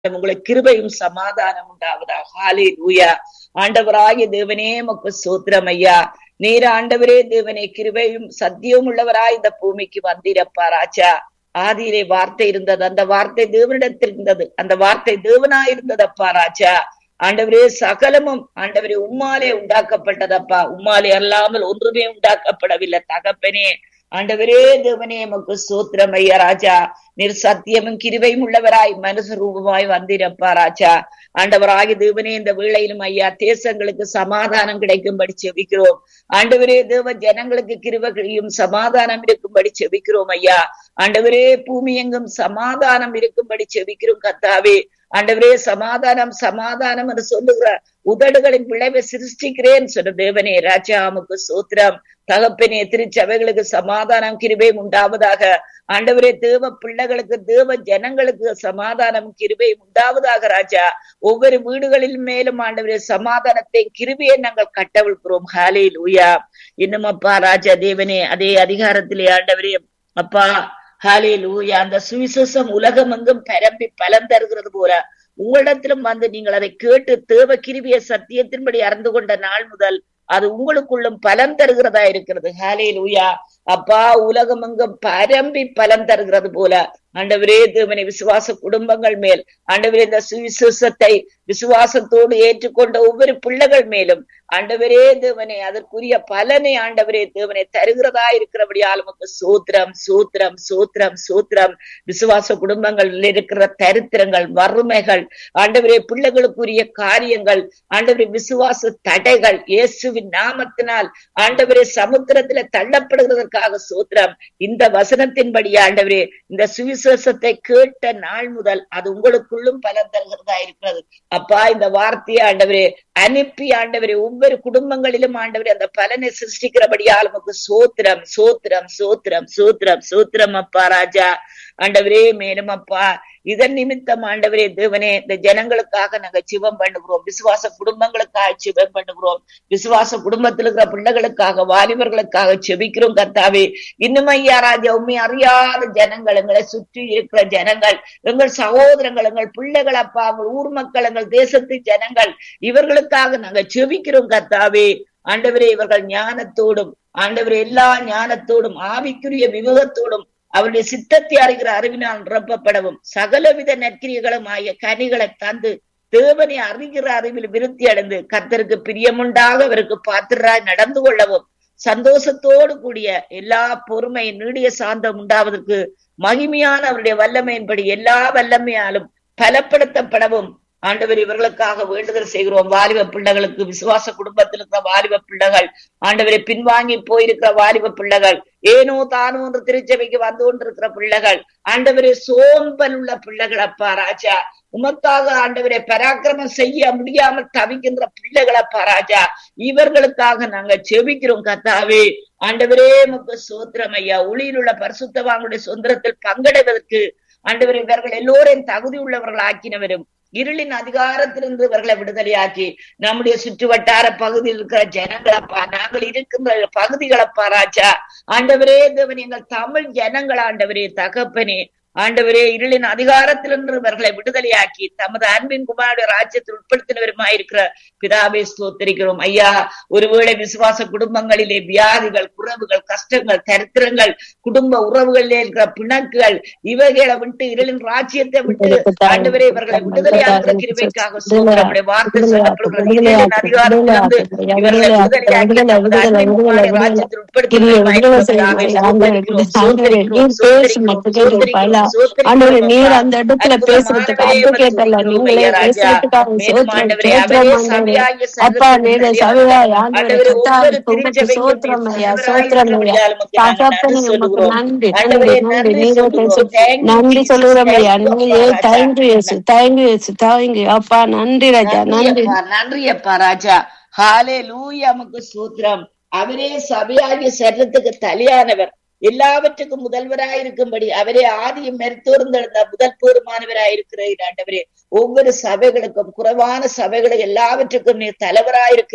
உங்களுக்கு கிருபையும் சமாதானம் உண்டாவதா ஹாலே லூயா ஆண்டவராகிய தேவனே மக்கு சோத்திரம் ஐயா நீர் ஆண்டவரே தேவனே கிருபையும் சத்தியமும் உள்ளவராய் இந்த பூமிக்கு வந்திரப்பா ராஜா ஆதியிலே வார்த்தை இருந்தது அந்த வார்த்தை தேவனிடத்தில் இருந்தது அந்த வார்த்தை தேவனா இருந்ததப்பா ராஜா ஆண்டவரே சகலமும் ஆண்டவரே உம்மாலே உண்டாக்கப்பட்டதப்பா உம்மாலே அல்லாமல் ஒன்றுமே உண்டாக்கப்படவில்லை தகப்பனே ஆண்டவரே தேவனே எமக்கு சோத்திரம் ஐயா ராஜா நீர் சத்தியமும் கிருவையும் உள்ளவராய் மனுஷ ரூபமாய் வந்திரப்பா ராஜா ஆண்டவராகி தேவனே இந்த வேளையிலும் ஐயா தேசங்களுக்கு சமாதானம் கிடைக்கும்படி செபிக்கிறோம் ஆண்டவரே தேவ ஜனங்களுக்கு கிருவகையும் சமாதானம் இருக்கும்படி செபிக்கிறோம் ஐயா ஆண்டவரே பூமி எங்கும் சமாதானம் இருக்கும்படி செபிக்கிறோம் கத்தாவே ஆண்டவரே சமாதானம் சமாதானம் என்று சொல்லுகிற உதடுகளின் விளைவை சிருஷ்டிக்கிறேன் சொன்ன தேவனே ராஜாமுக்கு சூத்திரம் தகப்பனே திருச்சபைகளுக்கு சமாதானம் கிருபையும் உண்டாவதாக ஆண்டவரே தேவ பிள்ளைகளுக்கு தேவ ஜனங்களுக்கு சமாதானம் கிருபையும் உண்டாவதாக ராஜா ஒவ்வொரு வீடுகளில் மேலும் ஆண்டவரே சமாதானத்தை கிருபையை நாங்கள் கட்டவிழ்கிறோம் ஹாலே லூயா இன்னும் அப்பா ராஜா தேவனே அதே அதிகாரத்திலே ஆண்டவரே அப்பா ஹாலே லூயா அந்த சுவிசேஷம் உலகம் எங்கும் பரம்பி பலம் தருகிறது போல உங்களிடத்திலும் வந்து நீங்கள் அதை கேட்டு தேவ கிருபிய சத்தியத்தின்படி அறிந்து கொண்ட நாள் முதல் அது உங்களுக்குள்ளும் பலன் தருகிறதா இருக்கிறது ஹாலே லூயா அப்பா உலகம் எங்கும் பரம்பி பலன் தருகிறது போல ஆண்டவரே தேவனை விசுவாச குடும்பங்கள் மேல் ஆண்டவரே இந்த சுவிசேஷத்தை விசுவாசத்தோடு ஏற்றுக்கொண்ட ஒவ்வொரு பிள்ளைகள் மேலும் ஆண்டவரே தேவனை அதற்குரிய பலனை ஆண்டவரே தேவனை தருகிறதா இருக்கிறபடியால் உமக்கு சூத்திரம் சூத்திரம் சூத்திரம் சூத்திரம் விசுவாச குடும்பங்களில் இருக்கிற தரித்திரங்கள் வறுமைகள் ஆண்டவரே பிள்ளைகளுக்குரிய காரியங்கள் ஆண்டவரே விசுவாச தடைகள் இயேசுவின் நாமத்தினால் ஆண்டவரே சமுத்திரத்துல தள்ளப்படுகிறதற்காக சூத்திரம் இந்த வசனத்தின்படி ஆண்டவரே இந்த சுவிசேஷத்தை கேட்ட நாள் முதல் அது உங்களுக்குள்ளும் பலன் தருகிறதா இருக்கிறது அப்பா இந்த வார்த்தையை ஆண்டவரே அனுப்பி ஆண்டவரே ஒவ்வொரு குடும்பங்களிலும் ஆண்டவரே அந்த பலனை சிருஷ்டிக்கிறபடியால் நமக்கு சோத்திரம் சோத்திரம் சோத்திரம் சோத்திரம் சோத்திரம் அப்பா ராஜா ஆண்டவரே மேலும் அப்பா இதன் நிமித்தம் ஆண்டவரே தேவனே இந்த ஜனங்களுக்காக நாங்க சிவம் பண்ணுகிறோம் விசுவாச குடும்பங்களுக்காக சிவம் பண்ணுகிறோம் விசுவாச குடும்பத்தில் இருக்கிற பிள்ளைகளுக்காக வாலிபர்களுக்காக செபிக்கிறோம் கர்த்தாவே இன்னும் ஐயா ராஜா உண்மை அறியாத ஜனங்கள் எங்களை சுற்றி இருக்கிற ஜனங்கள் எங்கள் சகோதரங்கள் எங்கள் பிள்ளைகள் அப்பா எங்கள் ஊர் மக்கள் எங்கள் தேசத்து ஜனங்கள் இவர்களுக்காக நாங்க செபிக்கிறோம் கர்த்தாவே ஆண்டவரே இவர்கள் ஞானத்தோடும் ஆண்டவரே எல்லா ஞானத்தோடும் ஆவிக்குரிய விவேகத்தோடும் அவருடைய சித்தத்தை அறிகிற அறிவினால் நிரப்பப்படவும் சகலவித நற்கிரியர்களும் ஆகிய கனிகளை தந்து தேவனை அறிகிற அறிவில் விருத்தி அடைந்து கர்த்தருக்கு பிரியமுண்டாக அவருக்கு பாத்திராய் நடந்து கொள்ளவும் சந்தோஷத்தோடு கூடிய எல்லா பொறுமை நீடிய சாந்தம் உண்டாவதற்கு மகிமையான அவருடைய வல்லமையின்படி எல்லா வல்லமையாலும் பலப்படுத்தப்படவும் ஆண்டவர் இவர்களுக்காக வேண்டுதல் செய்கிறோம் வாலிப பிள்ளைகளுக்கு விசுவாச குடும்பத்தில் இருக்கிற வாலிப பிள்ளைகள் ஆண்டவரை பின்வாங்கி போயிருக்கிற வாலிப பிள்ளைகள் ஏனோ தானோ என்று திருச்சபைக்கு வந்து கொண்டிருக்கிற பிள்ளைகள் ஆண்டவரே சோம்பல் உள்ள பிள்ளைகள் அப்பா ராஜா உமக்காக ஆண்டவரை பராக்கிரமம் செய்ய முடியாமல் தவிக்கின்ற பிள்ளைகள் அப்பா ராஜா இவர்களுக்காக நாங்க செபிக்கிறோம் கத்தாவே ஆண்டவரே முக்கு சோத்திரம் ஐயா ஒளியில் உள்ள பரிசுத்தவாங்களுடைய சுதந்திரத்தில் பங்கடைவதற்கு ஆண்டவர் இவர்கள் எல்லோரையும் தகுதி உள்ளவர்கள் ஆக்கினவரும் இருளின் அதிகாரத்திலிருந்து இவர்களை விடுதலையாக்கி நம்முடைய சுற்று வட்டார பகுதியில் இருக்கிற ஜனங்களப்பா நாங்கள் இருக்கின்ற பகுதிகளப்பா ராஜா ஆண்டவரே தேவன் எங்கள் தமிழ் ஜனங்கள் ஆண்டவரே தகப்பனே ஆண்டவரே இருளின் அதிகாரத்திலிருந்து இவர்களை விடுதலையாக்கி தமது அன்பின் குமாருடைய ராஜ்யத்தில் உட்படுத்தினவருமாயிருக்கிற பிதாவை ஸ்தோத்தரிக்கிறோம் ஐயா ஒருவேளை விசுவாச குடும்பங்களிலே வியாதிகள் குறவுகள் கஷ்டங்கள் தரித்திரங்கள் குடும்ப உறவுகளிலே இருக்கிற பிணக்குகள் இவைகளை விட்டு இருளின் ராஜ்யத்தை விட்டு ஆண்டவரே இவர்களை விடுதலையாக்குற கிருபைக்காக நம்முடைய வார்த்தை சொல்லப்படுகிறது இருளின் அதிகாரத்திலிருந்து இவர்களை விடுதலையாக்கி தமது அன்பின் குமாருடைய ராஜ்யத்தில் உட்படுத்தினவருமாயிருக்கிற ஆண்டவரே நீர் அந்த இடத்துல பேசுறதுக்கு அட்வொகேட் அல்ல நீங்களே பேசுறதுக்காக சோத்திரம் சோத்திரம் ஆண்டவரே அப்பா நீங்க சபையாய் ஆண்டவரே கத்தாவே உங்களுக்கு சோத்திரம் ஐயா சோத்திரம் ஐயா தகப்பனே உமக்கு நன்றி நன்றி நன்றி நீங்க பேசு நன்றி சொல்லுகிறோம் ஐயா நீங்க தேங்க்யூ இயேசு தேங்க்யூ இயேசு தேங்க்யூ அப்பா நன்றி ராஜா நன்றி நன்றி அப்பா ராஜா ஹாலே லூயாமுக்கு சூத்திரம் அவரே சபையாகிய சரீரத்துக்கு தலையானவர் எல்லாவற்றுக்கும் முதல்வராயிருக்கும்படி அவரே ஆதியும் மருத்துவர்ந்தெழுந்த முதல் பெருமானவராயிருக்கிறீர் ஆண்டவரே ஒவ்வொரு சபைகளுக்கும் குறைவான சபைகளுக்கு எல்லாவற்றுக்கும் நீர் தலைவராயிருக்கிறீர்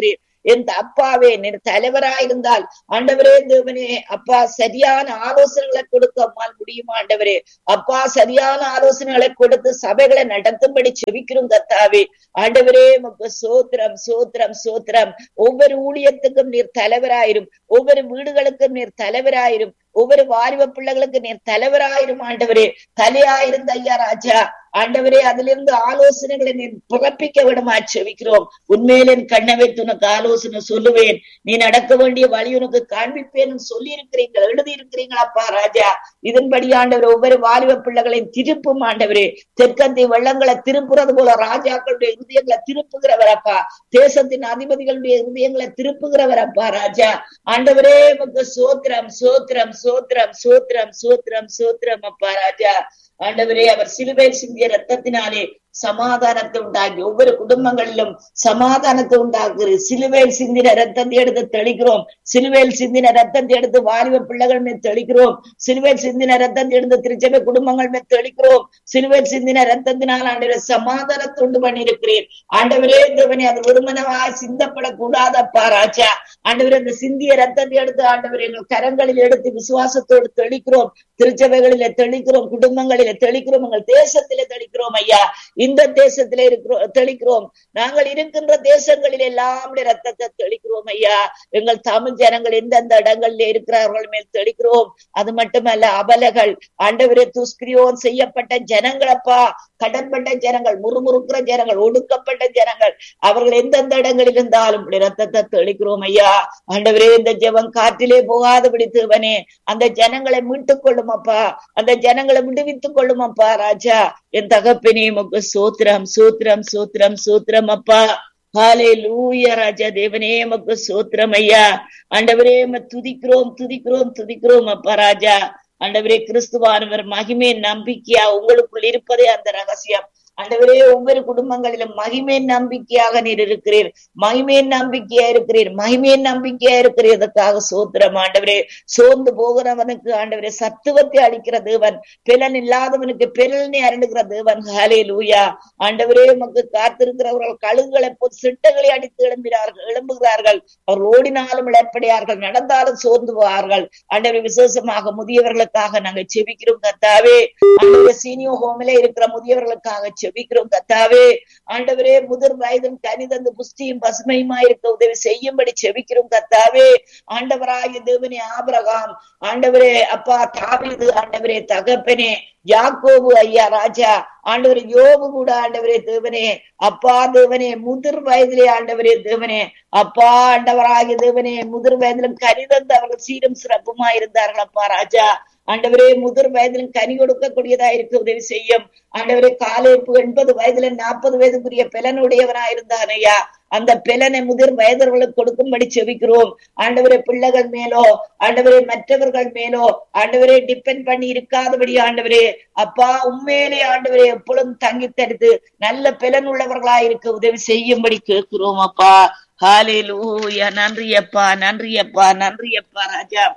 என் அப்பாவே நீர் தலைவராயிருந்தால் ஆண்டவரே தேவனே அப்பா சரியான ஆலோசனைகளை கொடுக்க அம்மால் முடியுமா ஆண்டவரே அப்பா சரியான ஆலோசனைகளை கொடுத்து சபைகளை நடத்தும்படி செவிக்கிறோம் கத்தாவே ஆண்டவரே உமக்கு சோத்திரம் சோத்திரம் சோத்திரம் ஒவ்வொரு ஊழியத்துக்கும் நீர் தலைவராயிரும் ஒவ்வொரு வீடுகளுக்கும் நீர் தலைவராயிரும் ஒவ்வொரு வாலிப பிள்ளைகளுக்கு நீர் தலைவராயிரும் ஆண்டவரே தலையாயிருந்த ஐயா ராஜா ஆண்டவரே அதிலிருந்து ஆலோசனைகளை நீர் பிறப்பிக்க விடமா செவிக்கிறோம் உண்மையிலே என் கண்ணை வைத்து உனக்கு ஆலோசனை சொல்லுவேன் நீ நடக்க வேண்டிய வழி உனக்கு காண்பிப்பேன் சொல்லி இருக்கிறீங்க எழுதி இருக்கிறீங்களப்பா ராஜா இதன்படி ஆண்டவர் ஒவ்வொரு வாலிப பிள்ளைகளையும் திருப்பும் ஆண்டவரே தெற்கந்தி வெள்ளங்களை திருப்புறது போல ராஜாக்களுடைய இருதயங்களை திருப்புகிறவரப்பா தேசத்தின் அதிபதிகளுடைய இருதயங்களை திருப்புகிறவரப்பா ராஜா ஆண்டவரே உமக்கு சோத்திரம் சோத்திரம் சோத்திரம் சோத்திரம் சோத்திரம் சோத்திரம் அப்பா ராஜா ஆண்டவரே அவர் சிலுவையில் சிந்திய ரத்தத்தினாலே சமாதானத்தை உண்டாக்கி ஒவ்வொரு குடும்பங்களிலும் சமாதானத்தை உண்டாக்குறது சிலுவையில் சிந்தின ரத்தத்தை எடுத்து தெளிக்கிறோம் சிலுவையில் சிந்தின ரத்தத்தை எடுத்து வாலிப பிள்ளைகள் மேல் தெளிக்கிறோம் சிலுவையில் சிந்தின ரத்தத்தை எடுத்து திருச்சபை குடும்பங்கள் மேல் தெளிக்கிறோம் சிலுவையில் சிந்தின ரத்தத்தினால் ஆண்டவரை சமாதானத்தை உண்டு பண்ணியிருக்கிறேன் ஆண்டவரே தேவனே அது ஒருமனவாய் சிந்தப்படக்கூடாதப்பா ராஜா ஆண்டவரே அந்த சிந்திய ரத்தத்தை எடுத்து ஆண்டவர் எங்கள் கரங்களில் எடுத்து விசுவாசத்தோடு தெளிக்கிறோம் திருச்சபைகளில தெளிக்கிறோம் குடும்பங்களில தெளிக்கிறோம் எங்கள் தேசத்திலே தெளிக்கிறோம் ஐயா இந்த தேசத்திலே இருக்கிறோம் தெளிக்கிறோம் நாங்கள் இருக்கின்ற தேசங்களில் எல்லாம் ரத்தத்தை தெளிக்கிறோம் ஐயா எங்கள் தமிழ் ஜனங்கள் எந்தெந்த இடங்களில் இருக்கிறார்கள் மேல் தெளிக்கிறோம் அது மட்டுமல்ல அபலகள் ஆண்டவரே துஷ்கிரியோன் செய்யப்பட்ட ஜனங்களப்பா கடன்பட்ட ஜனங்கள் முறுமுறுக்கிற ஜனங்கள் ஒடுக்கப்பட்ட ஜனங்கள் அவர்கள் எந்தெந்த இடங்களில் இருந்தாலும் ரத்தத்தை தெளிக்கிறோம் ஐயா ஆண்டவரே இந்த ஜெபம் காற்றிலே போகாதபடி தேவனே அந்த ஜனங்களை மீட்டுக் கொள்ளும் அப்பா அந்த ஜனங்களை விடுவித்துக் கொள்ளும் அப்பா ராஜா என் தகப்பனே உமக்கு சோத்திரம் சோத்திரம் சோத்திரம் சோத்திரம் அப்பா ஹாலே லூய ராஜா தேவனே உமக்கு சோத்திரம் ஐயா ஆண்டவரே துதிக்கிறோம் துதிக்கிறோம் துதிக்கிறோம் அப்பா ராஜா ஆண்டவரே கிறிஸ்துவானவர் மகிமே நம்பிக்கையா உங்களுக்குள் இருப்பதே அந்த ரகசியம் ஆண்டவரே ஒவ்வொரு குடும்பங்களிலும் மகிமையின் நம்பிக்கையாக நீர் இருக்கிறீர் மகிமையின் நம்பிக்கையா இருக்கிறீர் மகிமையின் நம்பிக்கையா இருக்கிறதற்காக சோத்திரம் ஆண்டவரே சோர்ந்து போகிறவனுக்கு ஆண்டவரே சத்துவத்தை அளிக்கிற தேவன் பிலன் இல்லாதவனுக்கு பிறல்னே அருளுகிற தேவன் ஹாலே லூயா ஆண்டவரே உமக்கு காத்திருக்கிறவர்கள் கழுகுகளை போல் சிட்டங்களை அடித்து எழும்பினார்கள் எழும்புகிறார்கள் அவர்கள் ஓடினாலும் இழப்படையார்கள் நடந்தாலும் சோர்ந்து போவார்கள் ஆண்டவரை விசேஷமாக முதியவர்களுக்காக நாங்கள் செபிக்கிறோம் கத்தாவே ஆண்டவரே சீனியோ ஹோமில இருக்கிற முதியவர்களுக்காக செபிக்கிறோம் கத்தாவே ஆண்டவரே முதிர் வயதும் கனிதந்து புஷ்டியும் பசுமையுமா இருக்க உதவி செய்யும்படி செபிக்கிறோம் கத்தாவே ஆண்டவராகிய தேவனே ஆபரகாம் ஆண்டவரே அப்பா தாவீது ஆண்டவரே தகப்பனே யாக்கோபு ஐயா ராஜா ஆண்டவரே யோபு கூட ஆண்டவரே தேவனே அப்பா தேவனே முதிர் வயதிலே ஆண்டவரே தேவனே அப்பா ஆண்டவராகிய தேவனே முதிர் வயதிலும் கனிதந்து அவர்கள் சீரும் சிறப்புமா இருந்தார்கள் அப்பா ராஜா ஆண்டவரே முதிர் வயதிலும் கனி கொடுக்கக்கூடியதா இருக்க உதவி செய்யும் ஆண்டவரே காலேப்பு எண்பது வயதுல நாற்பது வயதுக்குரிய பிலனுடையவனா இருந்தான் ஐயா அந்த பிலனை முதிர் வயதர்களுக்கு கொடுக்கும்படி செவிக்கிறோம் ஆண்டவரே பிள்ளைகள் மேலோ ஆண்டவரே மற்றவர்கள் மேலோ ஆண்டவரே டிபெண்ட் பண்ணி இருக்காதபடி ஆண்டவரே அப்பா உண்மையிலே ஆண்டவரே எப்பொழுதும் தங்கி தடுத்து நல்ல பிலன் உள்ளவர்களா இருக்க உதவி செய்யும்படி கேட்கிறோம் அப்பா ஹாலே லூயா நன்றி அப்பா நன்றி அப்பா நன்றி அப்பா ராஜா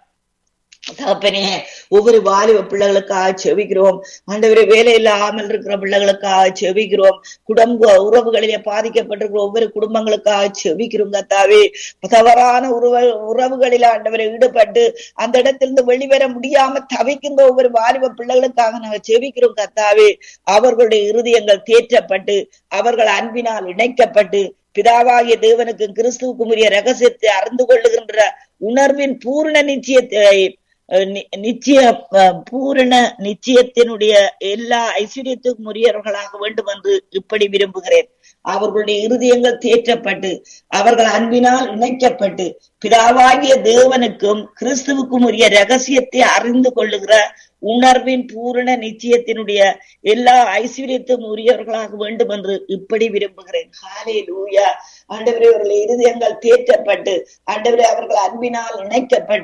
தகப்பனே ஒவ்வொரு வாலிப பிள்ளைகளுக்காக செவிக்கிறோம் ஆண்டவரே வேலை இல்லாமல் இருக்கிற பிள்ளைகளுக்காக செவிக்கிறோம் குடும்ப உறவுகளிலே பாதிக்கப்பட்டிருக்கிற ஒவ்வொரு குடும்பங்களுக்காக செவிக்கிறோம் கத்தாவே தவறான உறவு உறவுகளில் ஆண்டவரை ஈடுபட்டு அந்த இடத்திலிருந்து வெளிவர முடியாம தவிக்கின்ற ஒவ்வொரு வாலிப பிள்ளைகளுக்காக நாங்கள் செவிக்கிறோம் கத்தாவே அவர்களுடைய இருதயங்கள் தேற்றப்பட்டு அவர்கள் அன்பினால் இணைக்கப்பட்டு பிதாவாகிய தேவனுக்கு கிறிஸ்துவுக்கும் உரிய ரகசியத்தை அறிந்து கொள்ளுகின்ற உணர்வின் பூர்ண நிச்சயத்தை நிச்சய பூரண நிச்சயத்தினுடைய எல்லா ஐஸ்வர்யத்துக்கும் உரியவர்களாக வேண்டும் என்று இப்படி விரும்புகிறேன் அவர்களுடைய இருதயங்கள் தேற்றப்பட்டு அவர்கள் அன்பினால் இணைக்கப்பட்டு பிதாவாகிய தேவனுக்கும் கிறிஸ்துவுக்கும் உரிய ரகசியத்தை அறிந்து கொள்ளுகிற உணர்வின் பூரண நிச்சயத்தினுடைய எல்லா ஐஸ்வர்யத்தும் உரியவர்களாக வேண்டும் என்று இப்படி விரும்புகிறேன் ஹாலே லூயா ஆண்டவரே அவர்கள் இருதயங்கள் தேற்றப்பட்டு ஆண்டவரே அவர்கள் அன்பினால் இணைக்கப்பட்டு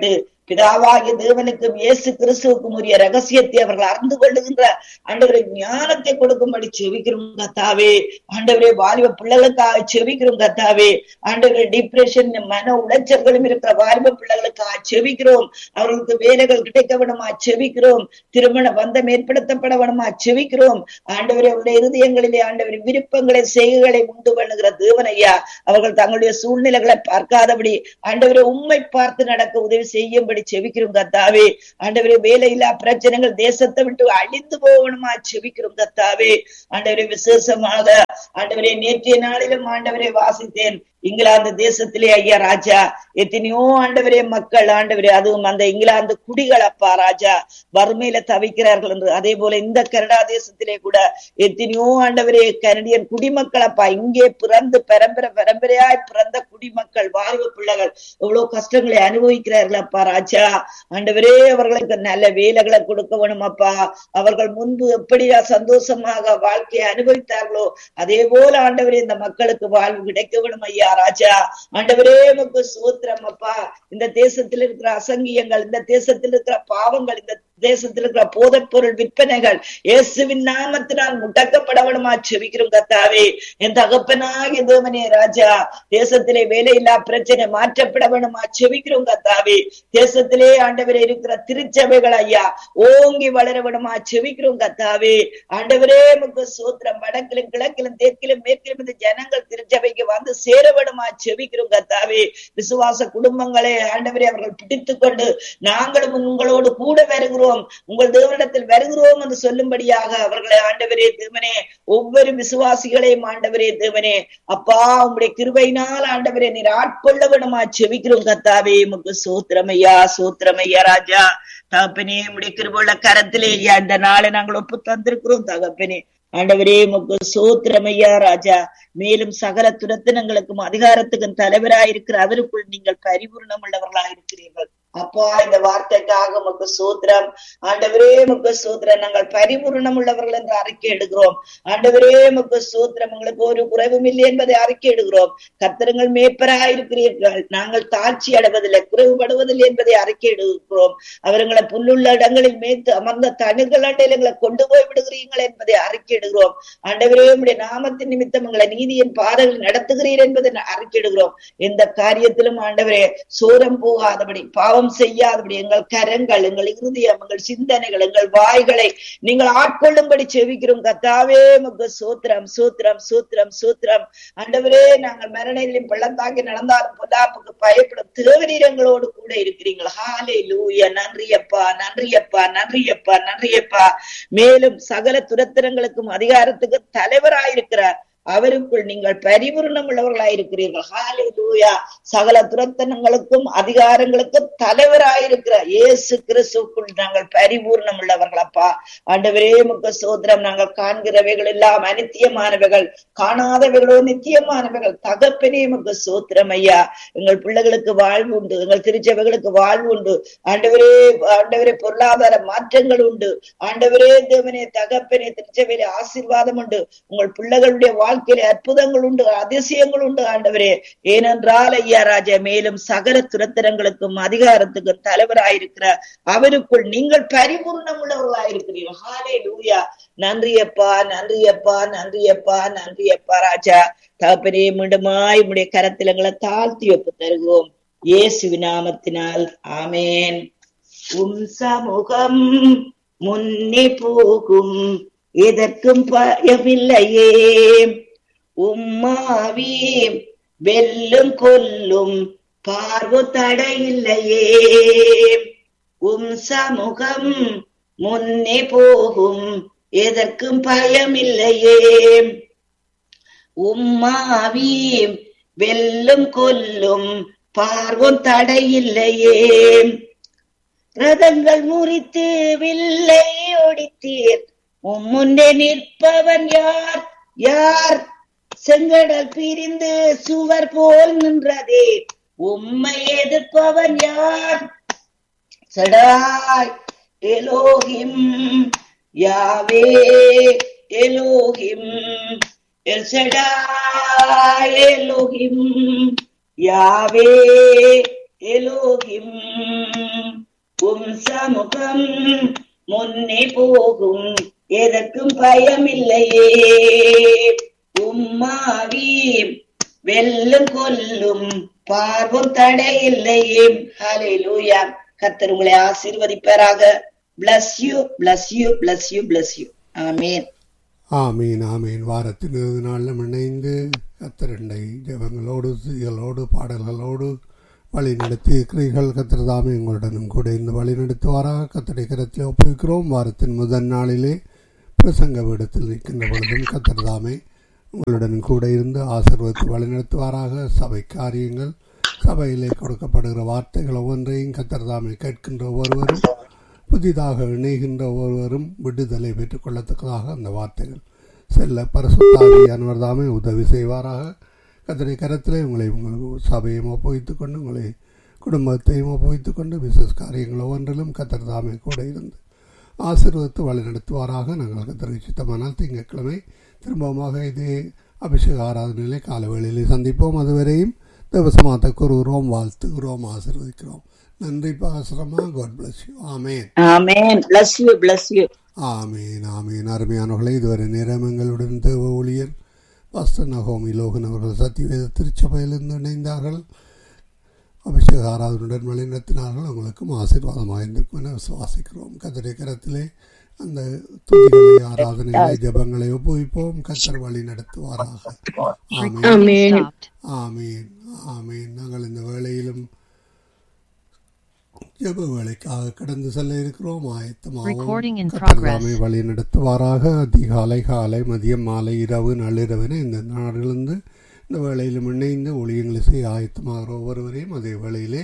பிதாவாகிய தேவனுக்கும் இயேசு கிறிஸ்துவுக்கும் உரிய ரகசியத்தை அவர்கள் அறிந்து கொள்ளுகின்ற ஆண்டவரை ஞானத்தை கொடுக்கும்படி செவிக்கிறோம் கத்தாவே ஆண்டவரே வாலிப பிள்ளைகளுக்காக செவிக்கிறோம் கத்தாவே ஆண்டவரே டிப்ரெஷன் மன உளைச்சல்களும் இருக்கிற வாலிப பிள்ளைகளுக்காக செவிக்கிறோம் அவர்களுக்கு வேலைகள் கிடைக்க வேணுமா செவிக்கிறோம் திருமண பந்தம் ஏற்படுத்தப்பட வேணுமா செவிக்கிறோம் ஆண்டவரே அவருடைய இருதயங்களிலே ஆண்டவரே விருப்பங்களை செய்கைகளை உண்டு பண்ணுகிற தேவன் ஐயா அவர்கள் தங்களுடைய சூழ்நிலைகளை பார்க்காதபடி ஆண்டவரை உண்மை பார்த்து நடக்க உதவி செய்யும்படி செவிக்கிறோம் கத்தாவே ஆண்டவரே வேலையில்லா பிரச்சனைகள் தேசத்தை விட்டு அழிந்து போகணுமா செவிக்கிறோம் கத்தாவே ஆண்டவரே விசேஷமாக ஆண்டவரே நேற்றைய நாளிலும் ஆண்டவரை வாசித்தேன் இங்கிலாந்து தேசத்திலே ஐயா ராஜா எத்தனையோ ஆண்டவரே மக்கள் ஆண்டவரே அதுவும் அந்த இங்கிலாந்து குடிகள் அப்பா ராஜா வறுமையில தவிக்கிறார்கள் என்று அதே போல இந்த கனடா தேசத்திலே கூட எத்தனையோ ஆண்டவரே கனடியன் குடிமக்கள் அப்பா இங்கே பிறந்து பரம்பரை பரம்பரையாய் பிறந்த குடிமக்கள் வாழ்வு பிள்ளைகள் எவ்வளவு கஷ்டங்களை அனுபவிக்கிறார்கள் அப்பா ராஜா ஆண்டவரே அவர்களுக்கு நல்ல வேலைகளை கொடுக்க வேணும் அப்பா அவர்கள் முன்பு எப்படியா சந்தோஷமாக வாழ்க்கையை அனுபவித்தார்களோ அதே போல ஆண்டவரே இந்த மக்களுக்கு வாழ்வு கிடைக்க வேணும் ஐயா ராஜா ஆண்டவரே உமக்கு சூத்திரம் அப்பா இந்த தேசத்தில் இருக்கிற அசங்கியங்கள் இந்த தேசத்தில் இருக்கிற பாவங்கள் இந்த தேசத்தில் இருக்கிற போதைப் பொருள் விற்பனைகள் இயேசுவின் நாமத்தினால் முடக்கப்படவனுமா செவிக்கிறோம் கத்தாவே என் தகப்பனாகிய தேவனே ராஜா தேசத்திலே வேலையில்லா பிரச்சனை மாற்றப்பட வேணுமா செவிக்கிறோம் கத்தாவே தேசத்திலே ஆண்டவரே இருக்கிற திருச்சபைகள் ஐயா ஓங்கி வளர வேணுமா செவிக்கிறோம் கத்தாவே ஆண்டவரே முக்கு சூத்திரம் வடக்கிலும் கிழக்கிலும் தெற்கிலும் மேற்கிலும் இந்த ஜனங்கள் திருச்சபைக்கு வந்து சேர வேணுமா செவிக்கிறோம் கத்தாவே விசுவாச குடும்பங்களை ஆண்டவரே அவர்கள் பிடித்துக் கொண்டு நாங்களும் உங்களோடு கூட வருகிறோம் உங்கள் தேவனிடத்தில் வருகிறோம் என்று சொல்லும்படியாக அவர்களை ஆண்டவரே தேவனே ஒவ்வொரு விசுவாசிகளையும் ஆண்டவரே தேவனே அப்பா உங்களுடைய கிருபையினால் ஆண்டவரே நீர் ஆட்கொள்ள விடமா செவிக்கிறோம் கத்தாவே உமக்கு சூத்திரமையா சூத்திரமையா ராஜா தகப்பனே உடைய கிருபுள்ள கரத்திலே ஐயா இந்த நாளை நாங்கள் ஒப்பு தந்திருக்கிறோம் தகப்பனே ஆண்டவரே உமக்கு சோத்திரமையா ராஜா மேலும் சகல துரத்தினங்களுக்கும் அதிகாரத்துக்கும் தலைவராயிருக்கிற அவருக்குள் நீங்கள் பரிபூர்ணம் உள்ளவர்களாக இருக்கிறீர்கள் அப்பா இந்த வார்த்தைக்காக உமக்கு சூத்திரம் ஆண்டவரே முக்கு சூத்திரம் நாங்கள் பரிபூர்ணம் உள்ளவர்கள் என்று அறிக்கை எடுக்கிறோம் ஆண்டவரே முக்கு சூத்திரம் உங்களுக்கு ஒரு குறைவும் இல்லை என்பதை அறிக்கை எடுக்கிறோம் கத்திரங்கள் மேய்ப்பராக இருக்கிறீர்கள் நாங்கள் தாட்சி அடைவதில்லை குறைவுபடுவதில்லை என்பதை அறிக்கை எடுக்கிறோம் அவர்களை புல்லுள்ள இடங்களில் மேய்த்து அமர்ந்த தனிர்கள் அண்டையில் எங்களை கொண்டு போய் விடுகிறீர்கள் என்பதை அறிக்கை எடுக்கிறோம் ஆண்டவரே உடைய நாமத்தின் நிமித்தம் எங்களை நீதியின் பாதைகள் நடத்துகிறீர் என்பதை அறிக்கை எடுக்கிறோம் எந்த காரியத்திலும் ஆண்டவரே சோரம் போகாதபடி பாவம் பாவம் செய்யாதபடி எங்கள் கரங்கள் எங்கள் இருதயம் எங்கள் சிந்தனைகள் எங்கள் வாய்களை நீங்கள் ஆட்கொள்ளும்படி செவிக்கிறோம் கத்தாவே முக சூத்திரம் சூத்திரம் சூத்திரம் சூத்திரம் ஆண்டவரே நாங்கள் மரணையிலும் பள்ளத்தாக்கி நடந்தாலும் பொல்லாப்புக்கு பயப்படும் தேவரீரங்களோடு கூட இருக்கிறீர்கள் ஹாலே லூயா நன்றியப்பா நன்றியப்பா நன்றியப்பா நன்றியப்பா மேலும் சகல துரத்திரங்களுக்கும் அதிகாரத்துக்கு தலைவராயிருக்கிறார் அவருக்குள் நீங்கள் பரிபூர்ணம் உள்ளவர்களாயிருக்கிறீர்கள் ஹாலே லூயா சகல துரத்தனங்களுக்கும் அதிகாரங்களுக்கும் தலைவராயிருக்கிற இயேசு கிறிஸ்துக்குள் நாங்கள் பரிபூர்ணம் உள்ளவர்களப்பா ஆண்டவரே முக்க சோதரம் நாங்கள் காண்கிறவைகள் எல்லாம் அனித்தியமானவைகள் காணாதவைகளோ நித்தியமானவைகள் தகப்பனே முக்க சோத்திரம் ஐயா எங்கள் பிள்ளைகளுக்கு வாழ்வு உண்டு எங்கள் திருச்சபைகளுக்கு வாழ்வு உண்டு ஆண்டவரே ஆண்டவரே பொருளாதார மாற்றங்கள் உண்டு ஆண்டவரே தேவனே தகப்பனே திருச்சபையில ஆசீர்வாதம் உண்டு உங்கள் பிள்ளைகளுடைய வாழ்க்கையில அற்புதங்கள் உண்டு அதிசயங்கள் உண்டு ஆண்டவரே ஏனென்றால் ஐயா ராஜா மேலும் சகல துரத்திரங்களுக்கும் அதிகாரத்துக்கும் தலைவராயிருக்கிற அவருக்குள் நீங்கள் பரிபூர்ணம் உள்ளவர்களாயிருக்கிறீர்கள் ஹாலே லூயா நன்றியப்பா நன்றியப்பா நன்றியப்பா நன்றியப்பா ராஜா தகப்பனே மீண்டுமாய் உடைய கரத்தில் எங்களை தாழ்த்தி ஒப்பு தருகிறோம் இயேசு நாமத்தினால் ஆமேன் உம் சமூகம் முன்னே போகும் எதற்கும் பயமில்லையே உம்மாவி வெல்லும் கொல்லும் பார்வு தடையில்லையே உம் சமூகம் முன்னே போகும் எதற்கும் பயமில்லையே உம்மாவி வெல்லும் கொல்லும் பார்வும் தடையில்லையே ரதங்கள் முறித்து வில்லை ஒடித்தீர் உம் முன்னே நிற்பவன் யார் யார் செங்கடல் பிரிந்து சுவர் போல் நின்றதே உம்மை எதிர்ப்பவன் யார் Shaddai Elohim Yahweh Elohim El Shaddai Elohim Yahweh Elohim உம் சமுகம் முன்னே போகும் எதற்கும் பயமில்லையே உம்மாவி வெல்லும் கொல்லும் பார்வும் தடையில்லையே ஹalleluya கர்த்தர் உங்களை ஆசீர்வதிப்பாராக bless you bless you bless you bless you ஆமென் ஆமீன் ஆமீன் வாரத்தின் இறுதி நாளிலும் இணைந்து கத்திரண்டை ஜெபங்களோடு துதிகளோடு பாடல்களோடு வழி நடத்தி இருக்கிறீர்கள் கத்திர தாமே உங்களுடனும் கூட இந்த வழி நடத்துவாராக கத்தடை கரத்தில் ஒப்புவிக்கிறோம் வாரத்தின் முதல் நாளிலே பிரசங்க விடத்தில் நிற்கின்ற பொழுதும் கத்திர தாமே உங்களுடன் கூட இருந்து ஆசீர்வதித்து வழி நடத்துவாராக சபை காரியங்கள் சபையிலே கொடுக்கப்படுகிற வார்த்தைகள் ஒவ்வொன்றையும் கத்தர் தாமே கேட்கின்ற ஒவ்வொருவரும் புதிதாக இணைகின்ற ஒவ்வொருவரும் விடுதலை பெற்றுக் கொள்ளத்தக்கதாக அந்த வார்த்தைகள் செல்ல பரசுத்தாவியானவர் தாமே உதவி செய்வாராக கத்தனை கரத்திலே உங்களை உங்கள் சபையும் ஒப்புவித்துக் கொண்டு உங்களை குடும்பத்தையும் ஒப்புவித்துக் கொண்டு பிசினஸ் காரியங்கள் ஒவ்வொன்றிலும் கத்தர் தாமே கூட இருந்து ஆசீர்வதித்து வழி நடத்துவாராக நாங்கள் கத்தரை சித்தமானால் திங்கட்கிழமை திரும்பமாக இதே அபிஷேக ஆராதனையிலே கால வேளையிலே சந்திப்போம் அதுவரையும் தேவசமாத்த கூறுகிறோம் வாழ்த்துகிறோம் ஆசீர்வதிக்கிறோம் நன்றி பாசரமா God bless you amen amen bless you bless you ஆமீன் ஆமீன் அருமையானவர்களே இதுவரை நேரம் எங்களுடன் தேவ ஊழியர் பாஸ்டர் நகோமி லோகன் அவர்கள் சத்தியவேத திருச்சபையிலிருந்து இணைந்தார்கள் அபிஷேக ஆராதனுடன் வழிநடத்தினார்கள் உங்களுக்கும் ஆசீர்வாதமாக இருந்திருக்கும் என விசுவாசிக்கிறோம் கத்தரை கரத்திலே அந்த துதிகளை ஆராதனைகளை ஜபங்களை ஒப்புவிப்போம் கத்தர் வழி நடத்துவாராக ஆமீன் ஆமென் ஆமீன் ஆமீன் நாங்கள் இந்த வேளையிலும் ஜெப வேலைக்காக கடந்து செல்ல இருக்கிறோம் Recording in ஆயத்தமாகவும் progress. கத்தர்தாமே வழி நடத்துவாராக அதிகாலை காலை மதியம் மாலை இரவு நள்ளிரவின இந்த நாடுகளிலிருந்து இந்த வேளையிலும் இணைந்து ஒளியங்களை செய்ய ஆயத்தமாகிற ஒவ்வொருவரையும் அதே வேளையிலே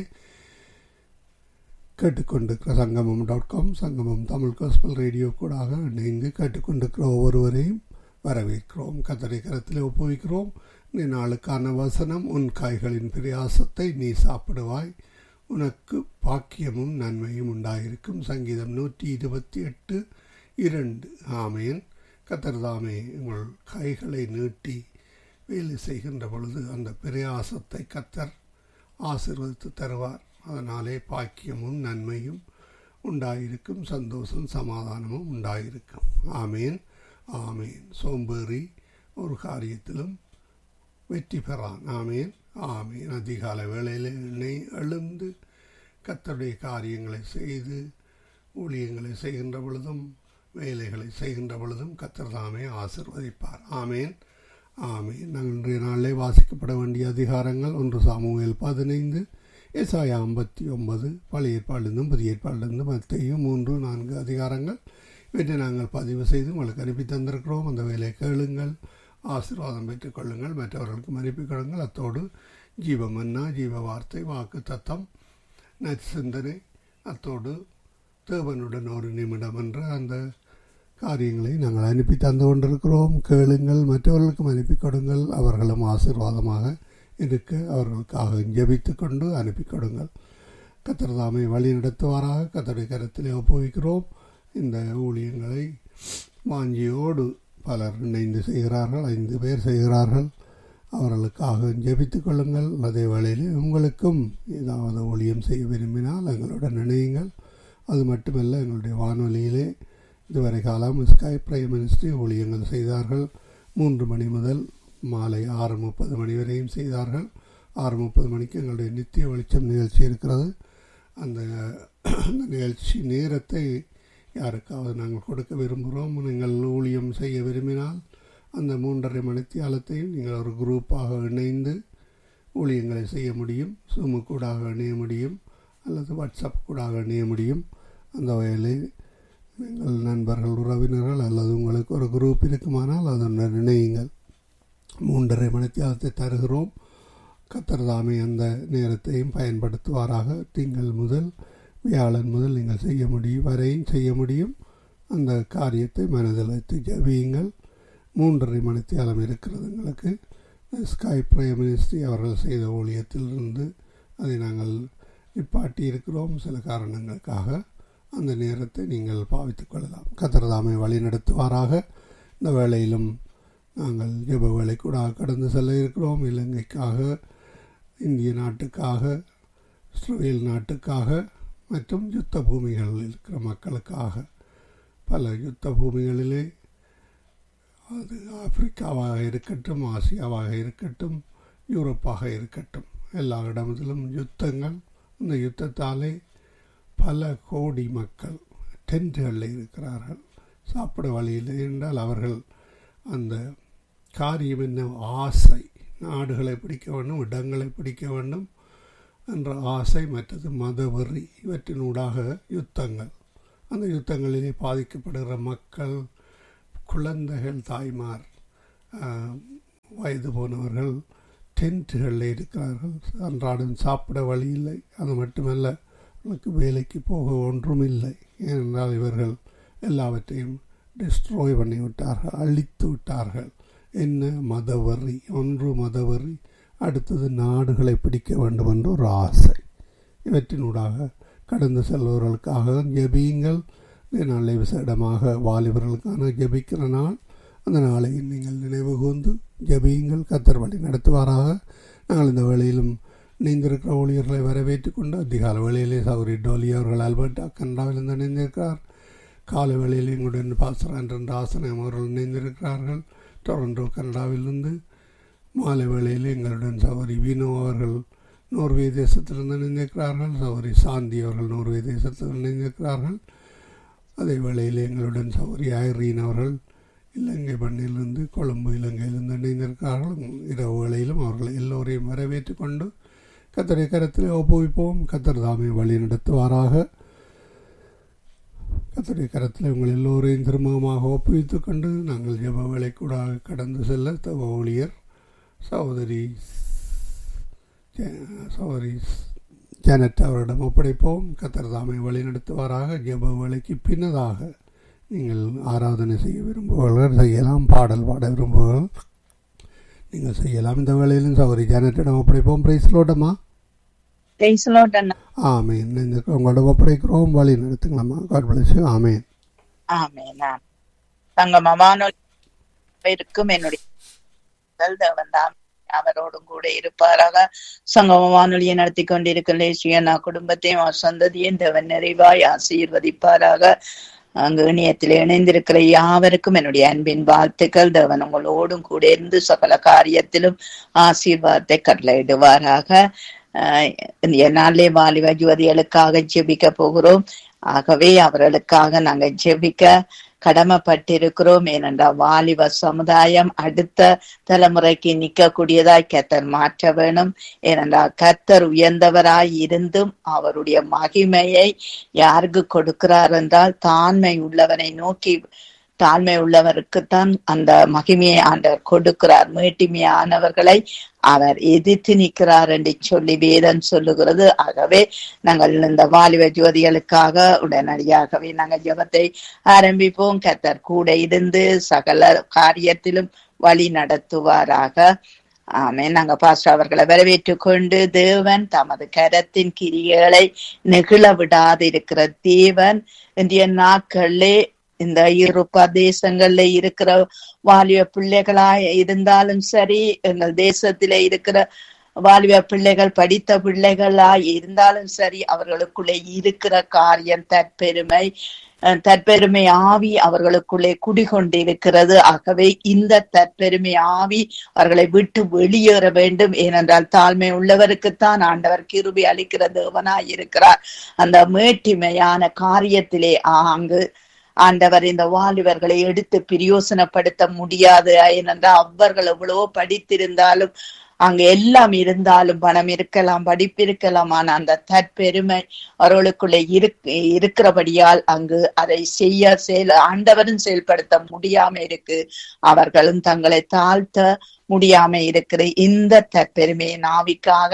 கேட்டுக்கொண்டிருக்கிற சங்கமம் டாட் காம் சங்கமம் தமிழ் காஸ்பல் ரேடியோ கூடாக இணைந்து கேட்டுக்கொண்டிருக்கிற ஒவ்வொருவரையும் வரவேற்கிறோம் கத்தரை கரத்தில் ஒப்புவிக்கிறோம் இந்த நாளுக்கான வசனம் உன் காய்களின் பிரயாசத்தை நீ சாப்பிடுவாய் உனக்கு பாக்கியமும் நன்மையும் உண்டாயிருக்கும் சங்கீதம் நூற்றி இருபத்தி எட்டு இரண்டு ஆமேன் கத்தர்தாமே உங்கள் கைகளை நீட்டி வேலை செய்கின்ற பொழுது அந்த பிரயாசத்தை கத்தர் ஆசீர்வதித்து தருவார் அதனாலே பாக்கியமும் நன்மையும் உண்டாயிருக்கும் சந்தோஷம் சமாதானமும் உண்டாயிருக்கும் ஆமேன் ஆமேன் சோம்பேறி ஒரு காரியத்திலும் வெற்றி பெறான் ஆமேன் ஆமேன் அதிகாலை வேளையில் எண்ணெய் எழுந்து கத்தருடைய காரியங்களை செய்து ஊழியங்களை செய்கின்ற பொழுதும் வேலைகளை செய்கின்ற பொழுதும் கத்தர் தாமே ஆசிர்வதிப்பார் ஆமேன் ஆமேன் நாங்கள் இன்றைய நாளிலே வாசிக்கப்பட வேண்டிய அதிகாரங்கள் ஒன்று சாமுவேல் பதினைந்து ஏசாயா ஐம்பத்தி ஒன்பது பழைய ஏற்பாடிலிருந்தும் புதிய ஏற்பாடிலிருந்தும் மத்தையும் மூன்று நான்கு அதிகாரங்கள் இவற்றை நாங்கள் பதிவு செய்து உங்களுக்கு அனுப்பி தந்திருக்கிறோம் அந்த வேலையை கேளுங்கள் ஆசீர்வாதம் பெற்றுக்கொள்ளுங்கள் மற்றவர்களுக்கு அனுப்பி கொள்ளுங்கள் அத்தோடு ஜீவ மன்னா ஜீவ வார்த்தை வாக்கு தத்தம் நற்சிந்தனை அத்தோடு தேவனுடன் ஒரு நிமிடம் என்ற அந்த காரியங்களை நாங்கள் அனுப்பி தந்து கொண்டிருக்கிறோம் கேளுங்கள் மற்றவர்களுக்கும் அனுப்பி கொடுங்கள் அவர்களும் ஆசீர்வாதமாக இருக்க அவர்களுக்காக ஜெபித்து கொண்டு அனுப்பி கொடுங்கள் கத்திரதாமை வழி நடத்துவாராக கத்தருடைய கரத்திலே ஒப்புவிக்கிறோம் இந்த ஊழியங்களை வாஞ்சியோடு பலர் இணைந்து செய்கிறார்கள் ஐந்து பேர் செய்கிறார்கள் அவர்களுக்காக ஜெபித்து கொள்ளுங்கள் அதே வேளையில் உங்களுக்கும் ஏதாவது ஊழியம் செய்ய விரும்பினால் எங்களுடன் இணையுங்கள் அது மட்டுமல்ல எங்களுடைய வானொலியிலே இதுவரை காலம் ஸ்கை பிரைம் மினிஸ்ட்ரி ஊழியங்கள் செய்தார்கள் மூன்று மணி முதல் மாலை ஆறு முப்பது மணி வரையும் செய்தார்கள் ஆறு முப்பது மணிக்கு எங்களுடைய நித்திய வெளிச்சம் நிகழ்ச்சி இருக்கிறது அந்த அந்த நிகழ்ச்சி நேரத்தை யாருக்காவது நாங்கள் கொடுக்க விரும்புகிறோம் நீங்கள் ஊழியம் செய்ய விரும்பினால் அந்த மூன்றரை மணித்தியாலத்தையும் நீங்கள் ஒரு குரூப்பாக இணைந்து ஊழியங்களை செய்ய முடியும் சுமு கூடாக இணைய முடியும் அல்லது வாட்ஸ்அப் கூடாக இணைய முடியும் அந்த வகையில் நீங்கள் நண்பர்கள் உறவினர்கள் அல்லது உங்களுக்கு ஒரு குரூப் இருக்குமானால் அதனுடன் இணையுங்கள் மூன்றரை மணித்தியாலத்தை தருகிறோம் கத்தர்தாமே அந்த நேரத்தையும் பயன்படுத்துவாராக திங்கள் முதல் வியாழன் முதல் நீங்கள் செய்ய முடியும் வரையும் செய்ய முடியும் அந்த காரியத்தை மனதில் வைத்து ஜபியுங்கள் மூன்றரை மணித்தியாலம் இருக்கிறது எங்களுக்கு ஸ்கை பிரைம் மினிஸ்ட்ரி அவர்கள் செய்த ஊழியத்திலிருந்து அதை நாங்கள் நிப்பாட்டி இருக்கிறோம் சில காரணங்களுக்காக அந்த நேரத்தை நீங்கள் பாவித்துக் கொள்ளலாம் கத்திரதாமை வழி நடத்துவாராக இந்த வேளையிலும் நாங்கள் ஜெப வேலை கூட கடந்து செல்ல இருக்கிறோம் இலங்கைக்காக இந்திய நாட்டுக்காக இஸ்ரேல் நாட்டுக்காக மற்றும் யுத்த பூமிகளில் இருக்கிற மக்களுக்காக பல யுத்த பூமிகளிலே அது ஆப்பிரிக்காவாக இருக்கட்டும் ஆசியாவாக இருக்கட்டும் யூரோப்பாக இருக்கட்டும் எல்லா இடத்திலும் யுத்தங்கள் இந்த யுத்தத்தாலே பல கோடி மக்கள் டென்ட்டுகளில் இருக்கிறார்கள் சாப்பிட வழியில் என்றால் அவர்கள் அந்த காரியம் என்ன ஆசை நாடுகளை பிடிக்க வேண்டும் இடங்களை பிடிக்க வேண்டும் என்ற ஆசை மற்றது மதவெறி இவற்றினூடாக யுத்தங்கள் அந்த யுத்தங்களிலே பாதிக்கப்படுகிற மக்கள் குழந்தைகள் தாய்மார் வயது போனவர்கள் டென்ட்டுகளில் இருக்கிறார்கள் அன்றாடம் சாப்பிட வழி இல்லை அது மட்டுமல்ல அவர்களுக்கு வேலைக்கு போக ஒன்றும் இல்லை ஏனென்றால் இவர்கள் எல்லாவற்றையும் டிஸ்ட்ராய் பண்ணி விட்டார்கள் அழித்து விட்டார்கள் என்ன மதவரி ஒன்று மதவரி அடுத்தது நாடுகளை பிடிக்க வேண்டும் என்ற ஒரு ஆசை இவற்றினூடாக கடந்து செல்பவர்களுக்காக ஜெபியுங்கள் நாளை விசேடமாக வாலிபர்களுக்கான ஜெபிக்கிற நாள் அந்த நாளை நீங்கள் நினைவு கூர்ந்து ஜெபியுங்கள் கத்தர் வழி நடத்துவாராக நாங்கள் இந்த வேளையிலும் இணைந்திருக்கிற ஊழியர்களை வரவேற்றுக் கொண்டு அதிகால வேளையிலே சௌரி டோலி அவர்கள் ஆல்பர்ட் கனடாவிலிருந்து இணைந்திருக்கிறார் காலை வேளையில் எங்களுடன் பாசர் என்ற ஆசனம் அவர்கள் இணைந்திருக்கிறார்கள் டொரண்டோ கனடாவிலிருந்து மாலை வேளையில் எங்களுடன் சௌரி வினோ அவர்கள் நோர்வே தேசத்திலிருந்து இணைந்திருக்கிறார்கள் சௌரி சாந்தி அவர்கள் நோர்வே தேசத்தில் இணைந்திருக்கிறார்கள் அதே வேளையில் எங்களுடன் சௌரி ஐரீன் அவர்கள் இலங்கை பண்ணையிலிருந்து கொழும்பு இலங்கையிலிருந்து இணைந்திருக்கிறார்கள் இரவு வேளையிலும் அவர்கள் எல்லோரையும் வரவேற்று கொண்டு கத்தரை கரத்தில் ஒப்புவிப்போம் கத்தர் தாமே வழி நடத்துவாராக கத்தரை கரத்தில் உங்கள் எல்லோரையும் திருமணமாக ஒப்புவித்து கொண்டு நாங்கள் ஜெப வேலை கூட கடந்து செல்ல தவ ஊழியர் சகோதரி சகோதரி ஜானட் அவரிடம் ஒப்படைப்போம் கத்தர் தாமை வழி நடத்துவாராக ஜெப வேலைக்கு பின்னதாக நீங்கள் ஆராதனை செய்ய விரும்புபவர்கள் செய்யலாம் பாடல் பாட விரும்புபவர்கள் நீங்கள் செய்யலாம் இந்த வேலையிலும் சௌரி ஜானட்டிடம் ஒப்படைப்போம் பிரைஸ்லோட்டமா ஆமேன் உங்களோட ஒப்படைக்கிறோம் வழி நடத்துங்களம்மா காட் பிளஸ் ஆமேன் ஆமேன் தங்கமான இருக்கும் என்னுடைய தேவன் தான் அவரோடும் கூட இருப்பாராக சங்கம வானொலியை நடத்தி கொண்டிருக்க லேசியனா குடும்பத்தையும் சந்ததியும் தேவன் நிறைவாய் ஆசீர்வதிப்பாராக அங்கு இணையத்தில் இணைந்திருக்கிற யாவருக்கும் என்னுடைய அன்பின் வாழ்த்துக்கள் தேவன் உங்களோடும் கூட இருந்து சகல காரியத்திலும் ஆசீர்வாதத்தை கட்டளையிடுவாராக நாளே வாலிப யுவதிகளுக்காக ஜெபிக்க போகிறோம் ஆகவே அவர்களுக்காக நாங்க ஜெபிக்க கடமைப்பட்டிருக்கிறோம் ஏனென்றால் வாலிப சமுதாயம் அடுத்த தலைமுறைக்கு நிற்கக்கூடியதாய் கத்தர் மாற்ற வேணும் ஏனென்றால் கத்தர் உயர்ந்தவராய் இருந்தும் அவருடைய மகிமையை யாருக்கு கொடுக்கிறார் என்றால் தாண்மை உள்ளவனை நோக்கி தாழ்மை உள்ளவருக்குத்தான் அந்த மகிமையை ஆண்டவர் கொடுக்கிறார் மேட்டிமையானவர்களை அவர் எதிர்த்து நிற்கிறார் என்று சொல்லி வேதம் சொல்லுகிறது ஆகவே நாங்கள் இந்த வாலிப ஜோதிகளுக்காக உடனடியாகவே நாங்கள் ஜபத்தை ஆரம்பிப்போம் கத்தர் கூட இருந்து சகல காரியத்திலும் வழி நடத்துவாராக ஆமே நாங்க பாஸ்டர் அவர்களை வரவேற்று கொண்டு தேவன் தமது கரத்தின் கிரிகளை நெகிழ விடாதிருக்கிற தேவன் இந்திய நாட்களிலே இந்த ஐரோப்பா தேசங்கள்ல இருக்கிற வாலிப பிள்ளைகளா இருந்தாலும் சரி எங்கள் தேசத்தில இருக்கிற வாலிப பிள்ளைகள் படித்த பிள்ளைகளா இருந்தாலும் சரி அவர்களுக்குள்ளே இருக்கிற காரியம் தற்பெருமை தற்பெருமை ஆவி அவர்களுக்குள்ளே குடிகொண்டிருக்கிறது ஆகவே இந்த தற்பெருமை ஆவி அவர்களை விட்டு வெளியேற வேண்டும் ஏனென்றால் தாழ்மை உள்ளவருக்குத்தான் ஆண்டவர் கிருபி அளிக்கிற தேவனாய் இருக்கிறார் அந்த மேட்டிமையான காரியத்திலே அங்கு ஆண்டவர் இந்த வாலிபர்களை எடுத்து பிரயோசனப்படுத்த முடியாது ஏனென்றால் அவர்கள் எவ்வளவோ படித்திருந்தாலும் அங்க எல்லாம் இருந்தாலும் பணம் இருக்கலாம் படிப்பு இருக்கலாம் ஆனா அந்த தற்பெருமை அவர்களுக்குள்ள இருக்கு இருக்கிறபடியால் அங்கு அதை செய்ய செயல் ஆண்டவரும் செயல்படுத்த முடியாம இருக்கு அவர்களும் தங்களை தாழ்த்த முடியாம இருக்கிற இந்த தற்பெருமையை நாவிக்காக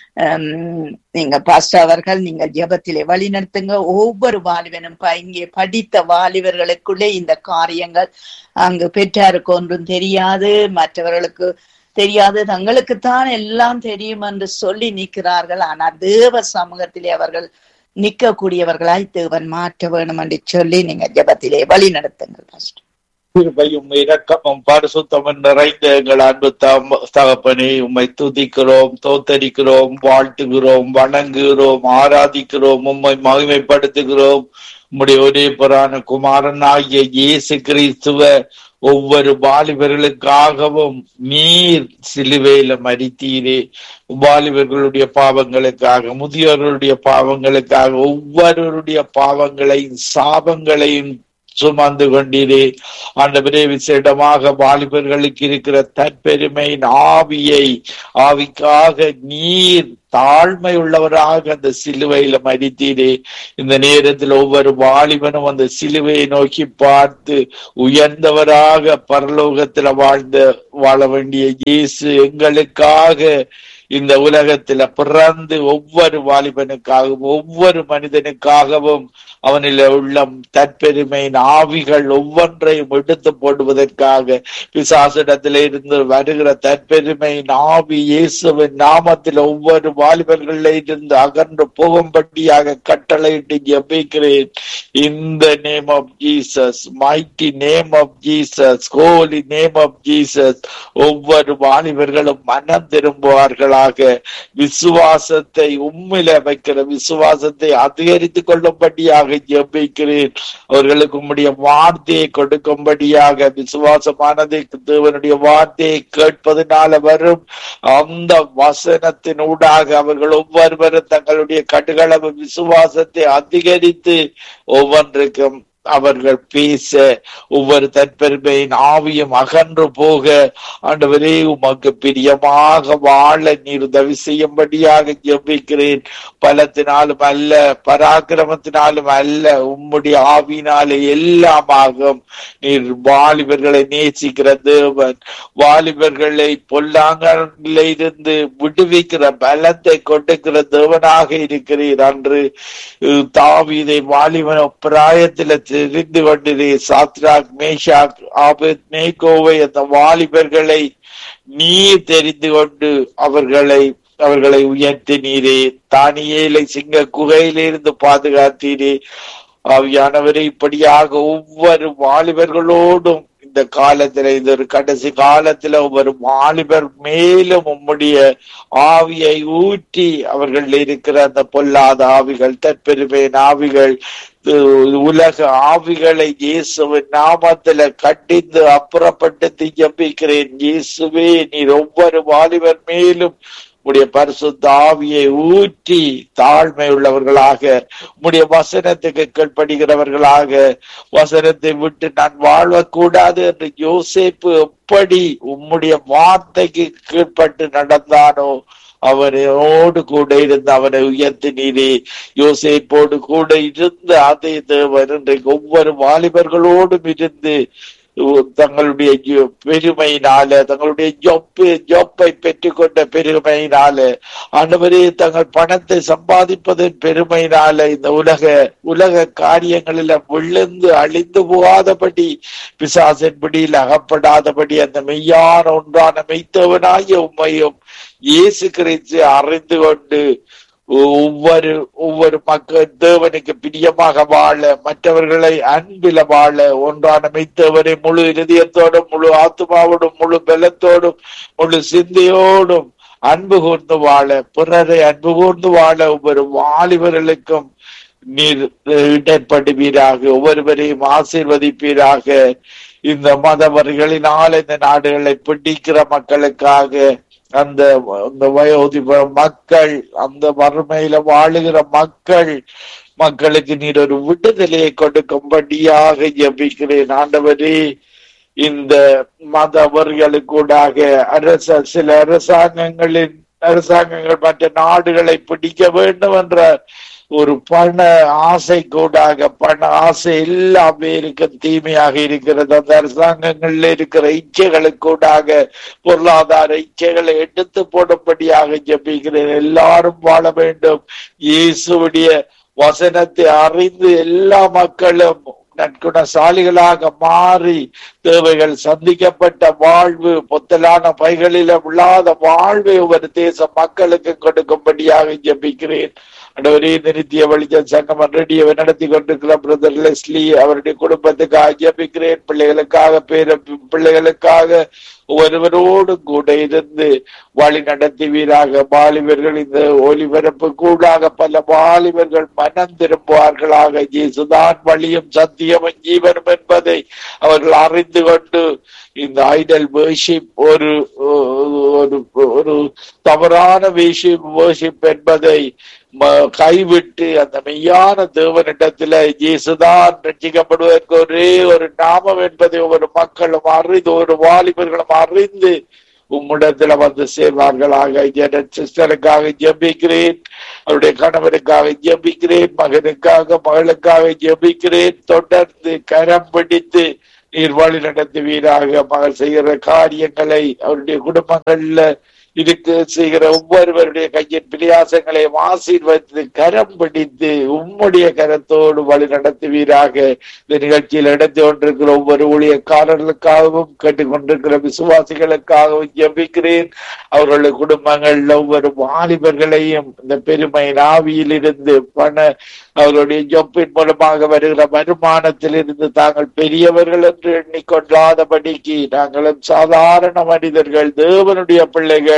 நீங்க பாஸ்டர் அவர்கள் நீங்கள் ஜபத்திலே வழி நடத்துங்க ஒவ்வொரு வாலிபனும் இங்கே படித்த வாலிபர்களுக்குள்ளே இந்த காரியங்கள் அங்கு பெற்றாருக்கு ஒன்றும் தெரியாது மற்றவர்களுக்கு தெரியாது தங்களுக்குத்தான் எல்லாம் தெரியும் என்று சொல்லி நிற்கிறார்கள் ஆனா தேவ சமூகத்திலே அவர்கள் நிற்கக்கூடியவர்களாய் தேவன் மாற்ற வேணும் என்று சொல்லி நீங்க ஜபத்திலே வழி நடத்துங்கள் பாஸ்டர் கிருபையும் இரக்கமும் பரிசுத்தமும் நிறைந்த எங்கள் அன்பு தம்- தகப்பனே உம்மை துதிக்கிறோம் தோத்தரிக்கிறோம் வாழ்த்துகிறோம் வணங்குகிறோம் ஆராதிக்கிறோம் உம்மை மகிமைப்படுத்துகிறோம் உம்முடைய ஒரே புராண குமாரனாகிய இயேசு கிறிஸ்துவ ஒவ்வொரு வாலிபர்களுக்காகவும் நீர் சிலுவையில மறித்தீரே வாலிபர்களுடைய பாவங்களுக்காக முதியோர்களுடைய பாவங்களுக்காக ஒவ்வொருவருடைய பாவங்களையும் சாபங்களையும் சுமந்து கொண்டீரே ஆண்டவரே விசேடமாக வாலிபர்களுக்கு இருக்கிற தற்பெருமையின் ஆவியை ஆவிக்காக நீர் தாழ்மை உள்ளவராக அந்த சிலுவையில மறித்தீரே இந்த நேரத்தில் ஒவ்வொரு வாலிபனும் அந்த சிலுவையை நோக்கி பார்த்து உயர்ந்தவராக பரலோகத்துல வாழ்ந்த வாழ வேண்டிய இயேசு எங்களுக்காக இந்த உலகத்துல பிறந்து ஒவ்வொரு வாலிபனுக்காகவும் ஒவ்வொரு மனிதனுக்காகவும் அவனில் உள்ள தற்பெருமையின் ஆவிகள் ஒவ்வொன்றையும் எடுத்து போடுவதற்காக பிசாசிடத்தில இருந்து வருகிற தற்பெருமையின் ஆவி இயேசுவின் நாமத்தில் ஒவ்வொரு வாலிபர்களில் இருந்து அகன்று போகும்படியாக கட்டளையிட்டு ஜெபிக்கிறேன் இந்த name of Jesus mighty name of Jesus holy name of Jesus ஒவ்வொரு வாலிபர்களும் மனம் திரும்புவார்களாக விசுவாசத்தை உண்மையில வைக்கிற விசுவாசத்தை அதிகரித்துக் கொள்ளும்படியாக ஜெபிக்கிறேன் அவர்களுக்கு உம்முடைய வார்த்தையை கொடுக்கும்படியாக விசுவாசமானதை தேவனுடைய வார்த்தையை கேட்பதனால வரும் அந்த வசனத்தினூடாக அவர்கள் ஒவ்வொருவரும் தங்களுடைய கடுகளவு விசுவாசத்தை அதிகரித்து ஒவ்வொன்றுக்கும் அவர்கள் பேச ஒவ்வொரு தற்பெருமையின் ஆவியும் அகன்று போக ஆண்டவரே உமக்கு பிரியமாக வாழ நீர் உதவி செய்யும்படியாக ஜெபிக்கிறேன் பலத்தினாலும் அல்ல பராக்கிரமத்தினாலும் அல்ல உம்முடைய ஆவினாலே எல்லாமாகும் நீர் வாலிபர்களை நேசிக்கிற தேவன் வாலிபர்களை பொல்லாங்கல இருந்து விடுவிக்கிற பலத்தை கொடுக்கிற தேவனாக இருக்கிறீர் அன்று அஹ், தாவீதை வாலிபன பிராயத்தில் தெரிந்து கொண்டிரு சாத்ராக் மேஷாக் ஆபத் மேகோவை அந்த வாலிபர்களை நீர் தெரிந்து கொண்டு அவர்களை அவர்களை உயர்த்தினீரே தானியேலை சிங்க குகையிலிருந்து பாதுகாத்தீரே ஆவியானவரை இப்படியாக ஒவ்வொரு வாலிபர்களோடும் இந்த காலத்துல இது ஒரு கடைசி காலத்துல ஒவ்வொரு வாலிபர் மேலும் உம்முடைய ஆவியை ஊற்றி அவர்கள் இருக்கிற அந்த பொல்லாத ஆவிகள் தற்பெருமையின் ஆவிகள் அஹ் உலக ஆவிகளை இயேசுவின் நாமத்துல கட்டிந்து அப்புறப்பட்டு ஜபிக்கிறேன் இயேசுவே நீர் ஒவ்வொரு வாலிபர் மேலும் உடைய பரிசுத்த ஆவியை ஊற்றி தாழ்மை உள்ளவர்களாக உம்முடைய வசனத்துக்கு கீழ்ப்படுகிறவர்களாக வசனத்தை விட்டு நான் வாழக்கூடாது என்று யோசேப்பு எப்படி உம்முடைய வார்த்தைக்கு கீழ்ப்பட்டு நடந்தானோ அவனோடு கூட இருந்து அவனை உயர்த்தினீரே யோசேப்போடு கூட இருந்து அதே தேவன் இன்றைக்கு ஒவ்வொரு வாலிபர்களோடும் இருந்து தங்களுடைய ஜொ- பெருமையினால தங்களுடைய ஜொப்பு ஜொப்பை பெற்றுக்கொண்ட பெருமையினால ஆண்டவரே தங்கள் பணத்தை சம்பாதிப்பதன் பெருமையினால இந்த உலக உலக காரியங்களில விழுந்து அழிந்து போகாதபடி பிசாசின் பிடியில் அகப்படாதபடி அந்த மெய்யான ஒன்றான மெய்த்தவனாகிய உண்மையும் இயேசு கிறிஸ்து அறிந்து கொண்டு ஒவ்வொரு ஒவ்வொரு மக்கள் தேவனுக்கு பிரியமாக வாழ மற்றவர்களை அன்பில வாழ ஒன்றான மெய்த்தவரை முழு இருதயத்தோடும் முழு ஆத்மாவோடும் முழு பலத்தோடும் முழு சிந்தையோடும் அன்பு கூர்ந்து வாழ பிறரை அன்பு கூர்ந்து வாழ ஒவ்வொரு வாலிபர்களுக்கும் நீர் இடர்படுவீராக ஒவ்வொருவரையும் ஆசீர்வதிப்பீராக இந்த மதவர்களினால் இந்த நாடுகளை பிடிக்கிற மக்களுக்காக அந்த அந்த வயோதிப மக்கள் அந்த வறுமையில வாழுகிற மக்கள் மக்களுக்கு நீர் ஒரு விடுதலையை கொடுக்கும்படியாக ஜெபிக்கிறேன் ஆண்டவரே இந்த மதவர்களுக்கூடாக அரச சில அரசாங்கங்களின் அரசாங்கங்கள் மற்ற நாடுகளை பிடிக்க வேண்டும் என்ற ஒரு பண ஆசை கூடாக பண ஆசை எல்லா பேருக்கும் தீமையாக இருக்கிறது அந்த அரசாங்கங்கள்ல இருக்கிற இச்சைகளுக்கூடாக பொருளாதார இச்சைகளை எடுத்து போடும்படியாக ஜெபிக்கிறேன் எல்லாரும் வாழ வேண்டும் இயேசுடைய வசனத்தை அறிந்து எல்லா மக்களும் நற்குணசாலிகளாக மாறி தேவைகள் சந்திக்கப்பட்ட வாழ்வு பொத்தலான பைகளில விழாத வாழ்வை ஒவ்வொரு தேச மக்களுக்கு கொடுக்கும்படியாக ஜெபிக்கிறேன் ஆண்டவரே இந்த நித்திய வெளிச்சம் சங்கமம் ரேடியோவை நடத்தி கொண்டிருக்கிற பிரதர் லெஸ்லி அவருடைய குடும்பத்துக்காக ஜெபிக்கிறேன் பிள்ளைகளுக்காக பேர பிள்ளைகளுக்காக ஒருவரோடு கூட இருந்து வழி நடத்துவீராக வாலிபர்கள் இந்த ஒளிபரப்பு கூடாக பல வாலிபர்கள் மனம் திரும்புவார்களாக இயேசுதான் வழியும் சத்தியமும் ஜீவனும் என்பதை அவர்கள் அறிந்து கொண்டு இந்த ஐடல் வேர்ஷிப் ஒரு ஒரு ஒரு தவறான வேஷிப் வேர்ஷிப் என்பதை ம- கைவிட்டு அந்த மெய்யான தேவனிடத்துல இயேசுதான் ரட்சிக்கப்படுவதற்கு ஒரே ஒரு நாமம் என்பதை ஒவ்வொரு மக்களும் அறிந்து ஒரு வாலிபர்களும் அறிந்து உம்மிடத்துல வந்து சேர்வார்களாக என் சிஸ்டருக்காக ஜெபிக்கிறேன் அவருடைய கணவருக்காக ஜெபிக்கிறேன் மகனுக்காக மகளுக்காக ஜெபிக்கிறேன் தொடர்ந்து கரம் பிடித்து நீர் வழி நடத்துவீராக மகள் செய்கிற காரியங்களை அவருடைய குடும்பங்கள்ல இதுக்கு செய்கிற ஒவ்வொருவருடைய கையின் பிரியாசங்களையும் ஆசீர்வதித்து கரம் பிடித்து உம்முடைய கரத்தோடு வழி நடத்துவீராக இந்த நிகழ்ச்சியில் நடத்தி கொண்டிருக்கிற ஒவ்வொரு ஊழியக்காரர்களுக்காகவும் கேட்டுக்கொண்டிருக்கிற விசுவாசிகளுக்காகவும் ஜெபிக்கிறேன் அவர்களுடைய குடும்பங்கள்ல ஒவ்வொரு வாலிபர்களையும் இந்த பெருமை ஆவியில் இருந்து பண அவர்களுடைய ஜொப்பின் மூலமாக வருகிற வருமானத்தில் இருந்து தாங்கள் பெரியவர்கள் என்று எண்ணிக்கொள்ளாதபடிக்கு நாங்களும் சாதாரண மனிதர்கள் தேவனுடைய பிள்ளைகள்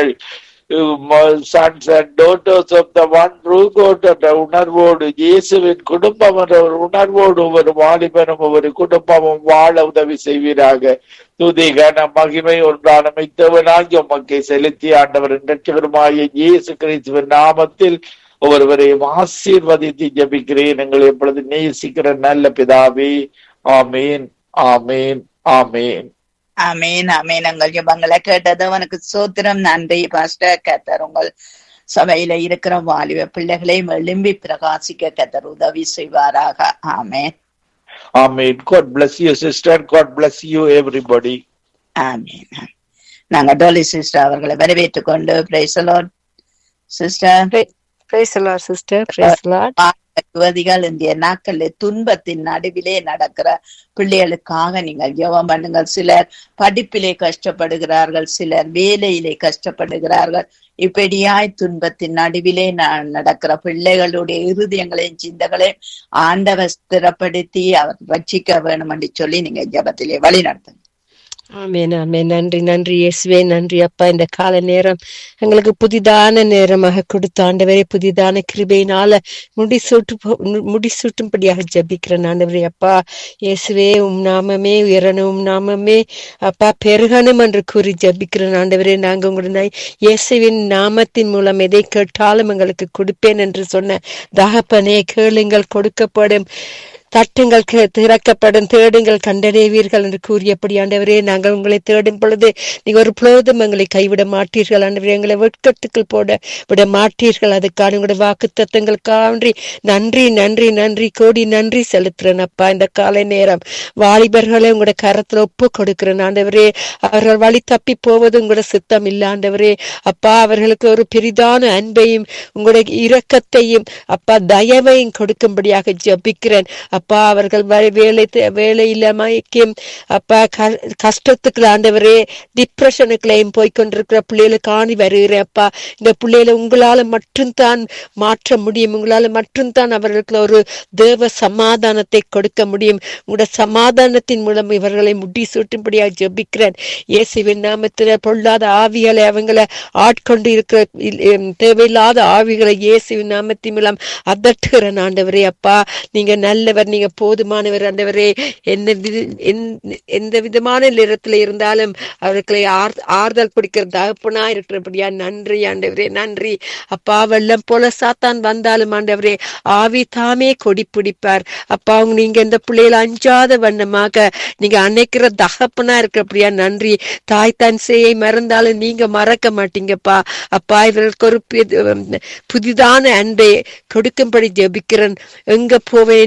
sons and daughters of the one true God என்ற உணர்வோடு இயேசுவின் குடும்பம் என்ற ஒரு உணர்வோடு ஒவ்வொரு வாலிபனும் ஒவ்வொரு குடும்பமும் வாழ உதவி செய்வீராக துதி கன மகிமை ஒன்றான மித்தவனாகி உமக்கை செலுத்தி ஆண்டவரின் ரட்சகருமாய இயேசு கிறிஸ்துவின் நாமத்தில் ஒவ்வொருவரையும் ஆசீர்வதித்து ஜெபிக்கிறேன் எங்களை எப்பொழுது நேசிக்கிற நல்ல பிதாவே ஆமீன் ஆமீன் ஆமீன் அமீன் அமீன் எங்கள் ஜெபங்களை கேட்டது உனக்கு சோத்திரம் நன்றி பாஸ்டர் கத்தர் உங்கள் சபையில இருக்கிற வாலிப பிள்ளைகளையும் எழும்பி பிரகாசிக்க கத்தர் உதவி செய்வாராக ஆமேன் ஆமீன் God bless you sister God bless you everybody ஆமீன் நாங்க டோலி சிஸ்டர் அவர்களை வரவேற்றுக் கொண்டு praise the Lord sister Praise the Lord, sister. Praise the Lord. யுவதிகள் இந்திய நாட்களில் துன்பத்தின் நடுவிலே நடக்கிற பிள்ளைகளுக்காக நீங்கள் ஜெபம் பண்ணுங்கள் சிலர் படிப்பிலே கஷ்டப்படுகிறார்கள் சிலர் வேலையிலே கஷ்டப்படுகிறார்கள் இப்படியாய் துன்பத்தின் நடுவிலே ந- நடக்கிற பிள்ளைகளுடைய இருதயங்களையும் சிந்தங்களையும் ஆண்டவர் ஸ்திரப்படுத்தி அவர் ரட்சிக்க வேணும் என்று சொல்லி நீங்க ஜெபத்திலே வழி நடத்துங்க ஆமென் ஆமென் நன்றி நன்றி இயேசுவே நன்றி அப்பா இந்த கால நேரம் எங்களுக்கு புதிதான நேரமாக கொடுத்த ஆண்டவரே புதிதான கிருபையினால முடிசூட்டு போ- மு- முடிசூட்டும்படியாக ஜெபிக்கிறேன் ஆண்டவரே அப்பா இயேசுவே உம் நாமமே உயரணும் உம் நாமமே அப்பா பெருகணும் என்று கூறி ஜெபிக்கிறேன் ஆண்டவரே நாங்க உங்களுடைய இயேசுவின் நாமத்தின் மூலம் எதை கேட்டாலும் எங்களுக்கு கொடுப்பேன் என்று சொன்ன தகப்பனே கேளுங்கள் கொடுக்கப்படும் தட்டுங்கள் கே- திறக்கப்படும் தேடுங்கள் கண்டடைவீர்கள் என்று கூறியபடி ஆண்டவரே நாங்கள் உங்களை தேடும் பொழுது நீங்க ஒரு பொழுதும் எங்களை கைவிட மாட்டீர்கள் ஆண்டவரே எங்களை வெட்கத்துக்குள் போட விட மாட்டீர்கள் அதுக்கான உங்களுடைய வாக்கு தத்தங்களுக்காண்டி நன்றி நன்றி நன்றி கோடி நன்றி செலுத்துறேன் அப்பா இந்த காலை நேரம் வாலிபர்களை உங்களுடைய கரத்துல ஒப்பு கொடுக்கிறேன் ஆண்டவரே அவர்கள் வழி தப்பி போவது உங்களுடைய சித்தம் இல்ல ஆண்டவரே அப்பா அவர்களுக்கு ஒரு பெரிதான அன்பையும் உங்களுடைய இரக்கத்தையும் அப்பா தயவையும் கொடுக்கும்படியாக ஜெபிக்கிறேன் அப்பா அவர்கள் வ- வேலை தே- வேலை இல்லாமைக்கும் அப்பா க- கஷ்டத்துக்கு ஆண்டவரே டிப்ரெஷனுக்குள்ளேயும் போய் கொண்டிருக்கிற பிள்ளைகளை காணி வருகிறேன் அப்பா இந்த பிள்ளைகளை உங்களால மட்டும்தான் மாற்ற முடியும் உங்களால மட்டும்தான் அவர்களுக்கு ஒரு தேவ சமாதானத்தை கொடுக்க முடியும் உங்களுடைய சமாதானத்தின் மூலம் இவர்களை முடி சூட்டும்படியாக ஜெபிக்கிறேன் இயேசுவின் நாமத்தில் பொல்லாத ஆவிகளை அவங்கள ஆட்கொண்டு இருக்கிற இல்- எம் தேவையில்லாத ஆவிகளை இயேசுவின் நாமத்தின் மூலம் அதட்டுகிறேன் ஆண்டவரே அப்பா நீங்க நல்லவர் நீங்க போதுமானவர் ஆண்டவரே என்ன வித எந்த- எந்த விதமான நேரத்துல இருந்தாலும் அவர்களை ஆர் ஆறுதல் பிடிக்கிற தகப்பனா இருக்கிறபடியா நன்றி ஆண்டவரே நன்றி அப்பா வெள்ளம் போல சாத்தான் வந்தாலும் ஆண்டவரே ஆவி தாமே கொடி பிடிப்பார் அப்பா உங்க நீங்க இந்த பிள்ளைகளை அஞ்சாத வண்ணமாக நீங்க அணைக்கிற தகப்பனா இருக்கிறபடியா நன்றி தாய் தன் சேயை மறந்தாலும் நீங்க மறக்க மாட்டீங்கப்பா அப்பா இவர்களுக்கு ஒரு புதி- புதிதான அன்பை கொடுக்கும்படி ஜெபிக்கிறேன் எங்க போவேன் என்னத்தை செய்ய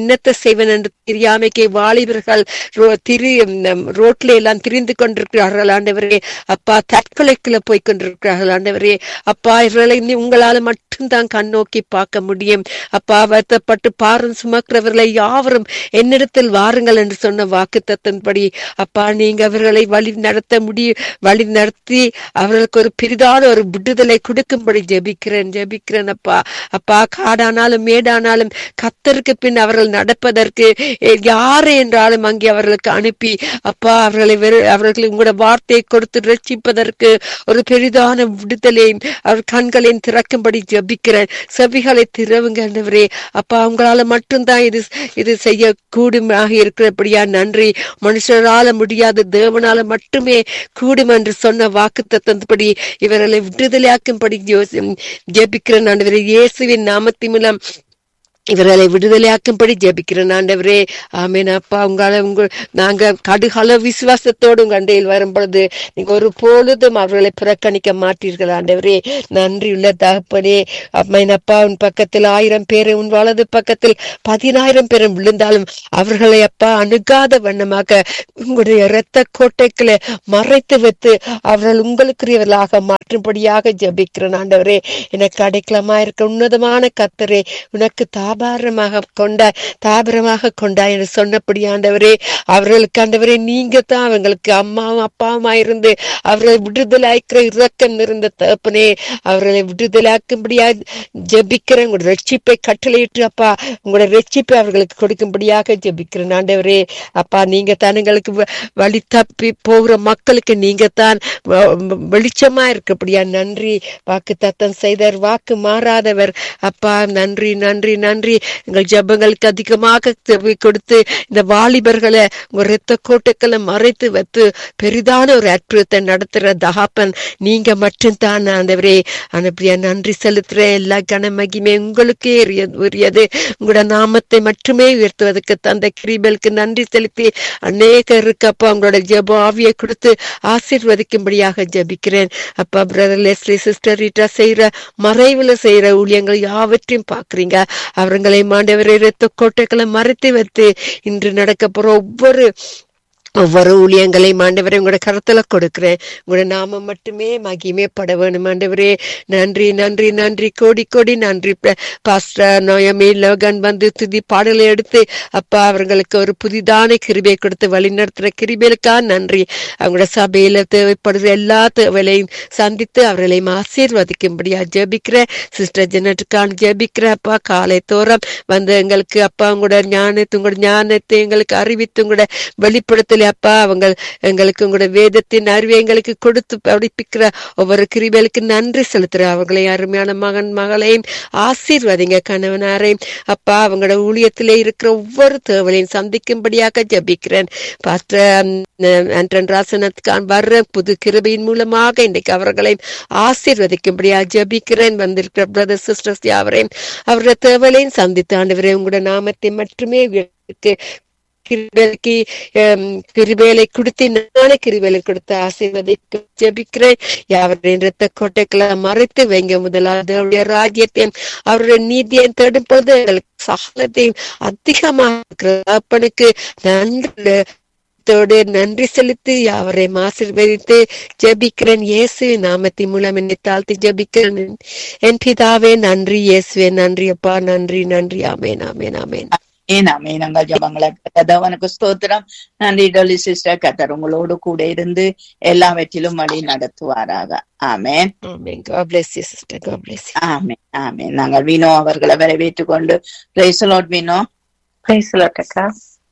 செய்வன் என்று தெரியாமைக்கே வாலிபர்கள் ரோ- திரி ம், ரோட்ல எல்லாம் திரிந்து கொண்டிருக்கிறார்கள் ஆண்டவரே அப்பா தற்கொலைக்குள்ள போய் கொண்டிருக்கிறார்கள் ஆண்டவரே அப்பா இவர்களை நீ உங்களால மட்டும்தான் கண்ணோக்கி பார்க்க முடியும் அப்பா வருத்தப்பட்டு பாரம் சுமக்கிறவர்களை யாவரும் என்னிடத்தில் வாருங்கள் என்று சொன்ன வாக்கு தத்தன்படி அப்பா நீங்க அவர்களை வழி நடத்த முடியும் வழி நடத்தி அவர்களுக்கு ஒரு பெரிதான ஒரு விடுதலை கொடுக்கும்படி ஜெபிக்கிறேன் ஜெபிக்கிறேன் அப்பா அப்பா காடானாலும் மேடானாலும் கத்தருக்கு பின் அவர்கள் நடப்பதற்கு எ- யாரை என்றாலும் அங்கே அவர்களுக்கு அனுப்பி அப்பா அவர்களை வெறு அவர்கள் உங்களோட வார்த்தையை கொடுத்து ரட்சிப்பதற்கு ஒரு பெரிதான விடுதலையும் அவர் கண்களையும் திறக்கும்படி ஜெபிக்கிறேன் செவிகளை திறவுங்க ஆண்டவரே அப்பா உங்களால மட்டும்தான் இது இது செய்ய கூடுமாக இருக்கிறபடியா நன்றி மனுஷரால முடியாது தேவனால மட்டுமே கூடும் என்று சொன்ன வாக்கு தத்தபடி இவர்களை விடுதலையாக்கும்படி யோசி- ஜெபிக்கிறேன் ஆண்டவரே இயேசுவின் நாமத்தின் மூலம் இவர்களை விடுதலையாக்கும்படி ஜெபிக்கிறேன் ஆண்டவரே ஆமேன் அப்பா உங்களால உங்க நாங்க கடுகள விசுவாசத்தோடு உங்க அண்டையில் வரும் பொழுது நீங்க ஒரு பொழுதும் அவர்களை புறக்கணிக்க மாட்டீர்கள் ஆண்டவரே நன்றி உள்ள தகப்பனே அம்மன் அப்பா உன் பக்கத்தில் ஆயிரம் பேர் உன் வலது பக்கத்தில் பதினாயிரம் பேரும் விழுந்தாலும் அவர்களை அப்பா அணுகாத வண்ணமாக உங்களுடைய இரத்த கோட்டைக்குள்ள மறைத்து வைத்து அவர்கள் உங்களுக்குரியவர்களாக மாற்றும்படியாக ஜெபிக்கிறேன் ஆண்டவரே எனக்கு அடைக்கலமா இருக்க உன்னதமான கத்தரே உனக்கு தாபாரமாக கொண்ட தாபரமாக கொண்டா என்று சொன்னபடி ஆண்டவரே அவர்களுக்கு ஆண்டவரே நீங்க தான் அவங்களுக்கு அம்மாவும் அப்பாவுமா இருந்து அவர்களை விடுதலாய்க்கிற இரக்கம் இருந்த தகப்பனே அவர்களை விடுதலாக்கும்படியா ஜெபிக்கிறேன் உங்களோட ரட்சிப்பை கட்டளையிட்டு அப்பா உங்களோட ரட்சிப்பை அவர்களுக்கு கொடுக்கும்படியாக ஜெபிக்கிறேன் ஆண்டவரே அப்பா நீங்க தான் எங்களுக்கு வ- வழி தப்பி போகிற மக்களுக்கு நீங்க தான் வ- வ- வெளிச்சமா இருக்கப்படியா நன்றி வாக்கு தத்தம் செய்தார் வாக்கு மாறாதவர் அப்பா நன்றி நன்றி நன்றி எங்கள் ஜெபங்களுக்கு அதிகமாக செவி கொடுத்து இந்த வாலிபர்களை உங்க ரத்த கோட்டைக்களை மறைத்து வைத்து பெரிதான ஒரு அற்புதத்தை நடத்துற தகாப்பன் நீங்க மட்டும்தான் ஆண்டவரே அனுப்பிய நன்றி செலுத்துறேன் எல்லா கன மகிமை உங்களுக்கே உரிய- உரியது உங்களோட நாமத்தை மட்டுமே உயர்த்துவதற்கு தந்த கிரிபலுக்கு நன்றி செலுத்தி அநேகருக்கு அப்பா உங்களோட ஜெப ஆவியை கொடுத்து ஆசீர்வதிக்கும்படியாக ஜெபிக்கிறேன் அப்பா பிரதர் லெஸ்லி சிஸ்டர் ரீட்டா செய்யற மறைவுல செய்யற ஊழியங்கள் யாவற்றையும் பாக்குறீங்க அவர்களை மாண்டவரை இரத்த கோட்டைகளை மறைத்து வைத்து இன்று நடக்க போற ஒவ்வொரு ஒவ்வொரு ஊழியங்களையும் ஆண்டவரே உங்களோட கருத்துல கொடுக்கிறேன் உங்களோட நாமம் மட்டுமே மகிமைப்பட வேணும் ஆண்டவரே நன்றி நன்றி நன்றி கோடி கோடி நன்றி ப- பாஸ்டர் நோயமி லோகன் வந்து துதி பாடலை எடுத்து அப்பா அவர்களுக்கு ஒரு புதிதான கிருபை கொடுத்து வழி நடத்துற கிருபைகளுக்கா நன்றி அவங்களோட சபையில தேவைப்படுற எல்லா தேவைகளையும் சந்தித்து அவர்களையும் ஆசீர்வதிக்கும்படியா ஜெபிக்கிற சிஸ்டர் ஜெனட்டுக்கான் ஜெபிக்கிற அப்பா காலை தோறும் வந்து எங்களுக்கு அப்பா உங்களோட ஞானத்தை உங்களோட ஞானத்தை எங்களுக்கு அறிவித்து உங்களோட வெளிப்படுத்தல அப்பா அவங்க எங்களுக்கு உங்களோட வேதத்தின் அறிவை எங்களுக்கு கொடுத்து படிப்பிக்கிற ஒவ்வொரு கிருபைகளுக்கு நன்றி செலுத்துற அவங்களை அருமையான மகன் மகளையும் ஆசீர்வதிங்க கணவனாரையும் அப்பா அவங்களோட ஊழியத்திலே இருக்கிற ஒவ்வொரு தேவலையும் சந்திக்கும்படியாக ஜபிக்கிறேன் பாஸ்டர் ஆண்டன் ராசனத்துக்கான் வர்ற புது கிருபையின் மூலமாக இன்றைக்கு அவர்களையும் ஆசீர்வதிக்கும்படியாக ஜபிக்கிறேன் வந்திருக்கிற பிரதர் சிஸ்டர்ஸ் யாவரையும் அவருடைய தேவலையும் சந்தித்து ஆண்டவரே உங்களோட நாமத்தை மட்டுமே உயர்த்தி கிருபைக்கு கிருபேலை கொடுத்து நானே கிருபேலை கொடுத்து ஆசீர்வதிக்கு ஜெபிக்கிறேன் யாவரின் ரத்த கோட்டைகளை மறைத்து வைங்க முதலாவது அவருடைய ராஜ்யத்தையும் அவருடைய நீதியையும் தேடும் பொழுது எங்களுக்கு சகலத்தையும் அதிகமாக இருக்கிற அப்பனுக்கு நன்றி தோடு நன்றி செலுத்தி அவரை ஆசீர்வதித்து ஜெபிக்கிறேன் இயேசு நாமத்தின் மூலம் என்னை தாழ்த்தி ஜெபிக்கிறேன் என் பிதாவே நன்றி இயேசுவே நன்றி அப்பா நன்றி நன்றி ஆமேன் ஆமேன் ஆமேன் ஏன் ஆமென் நாங்கள் ஜபங்களை கதவனுக்கு ஸ்தோத்திரம் நன்றி டொலி சிஸ்டர் கத்தர் உங்களோடு கூட இருந்து எல்லாவற்றிலும் வழி நடத்துவாராக ஆமென் ஆமேன் God bless you sister God bless you ஆமென் ஆமென் நாங்கள் வினோ அவர்களை வரவேற்றுக் கொண்டு பிரைசலோட் வினோ பேசலட்டக்கா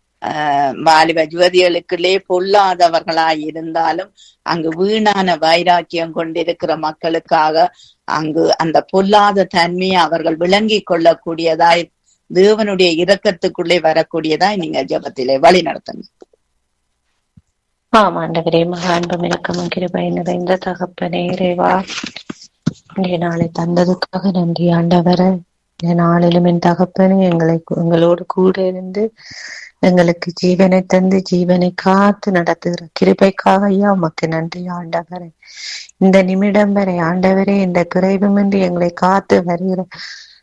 ஆஹ் வாலிப யுவதிகளுக்குள்ளே பொல்லாதவர்களாய் இருந்தாலும் அங்கு வீணான வைராக்கியம் கொண்டிருக்கிற மக்களுக்காக அங்கு அந்த பொல்லாத தன்மையை அவர்கள் விளங்கிக் கொள்ளக்கூடியதாய் தேவனுடைய இரக்கத்துக்குள்ளே வரக்கூடியதாய் நீங்க ஜபத்திலே வழி நடத்துங்க ஆம் ஆண்டவரே மகான்பம் இலக்கமும் கிருபை நிறைந்த தகப்பனே இறைவா இன்றைய நாளை தந்ததுக்காக நன்றி ஆண்டவரே இந்த நாளிலும் என் தகப்பனே எங்களை எங்களோடு கூட இருந்து எங்களுக்கு ஜீவனை தந்து ஜீவனை காத்து நடத்துகிற கிருபைக்காக ஐயா உமக்கு நன்றி ஆண்டவரே இந்த நிமிடம் வரை ஆண்டவரே இந்த குறைவுமின்றி எங்களை காத்து வருகிற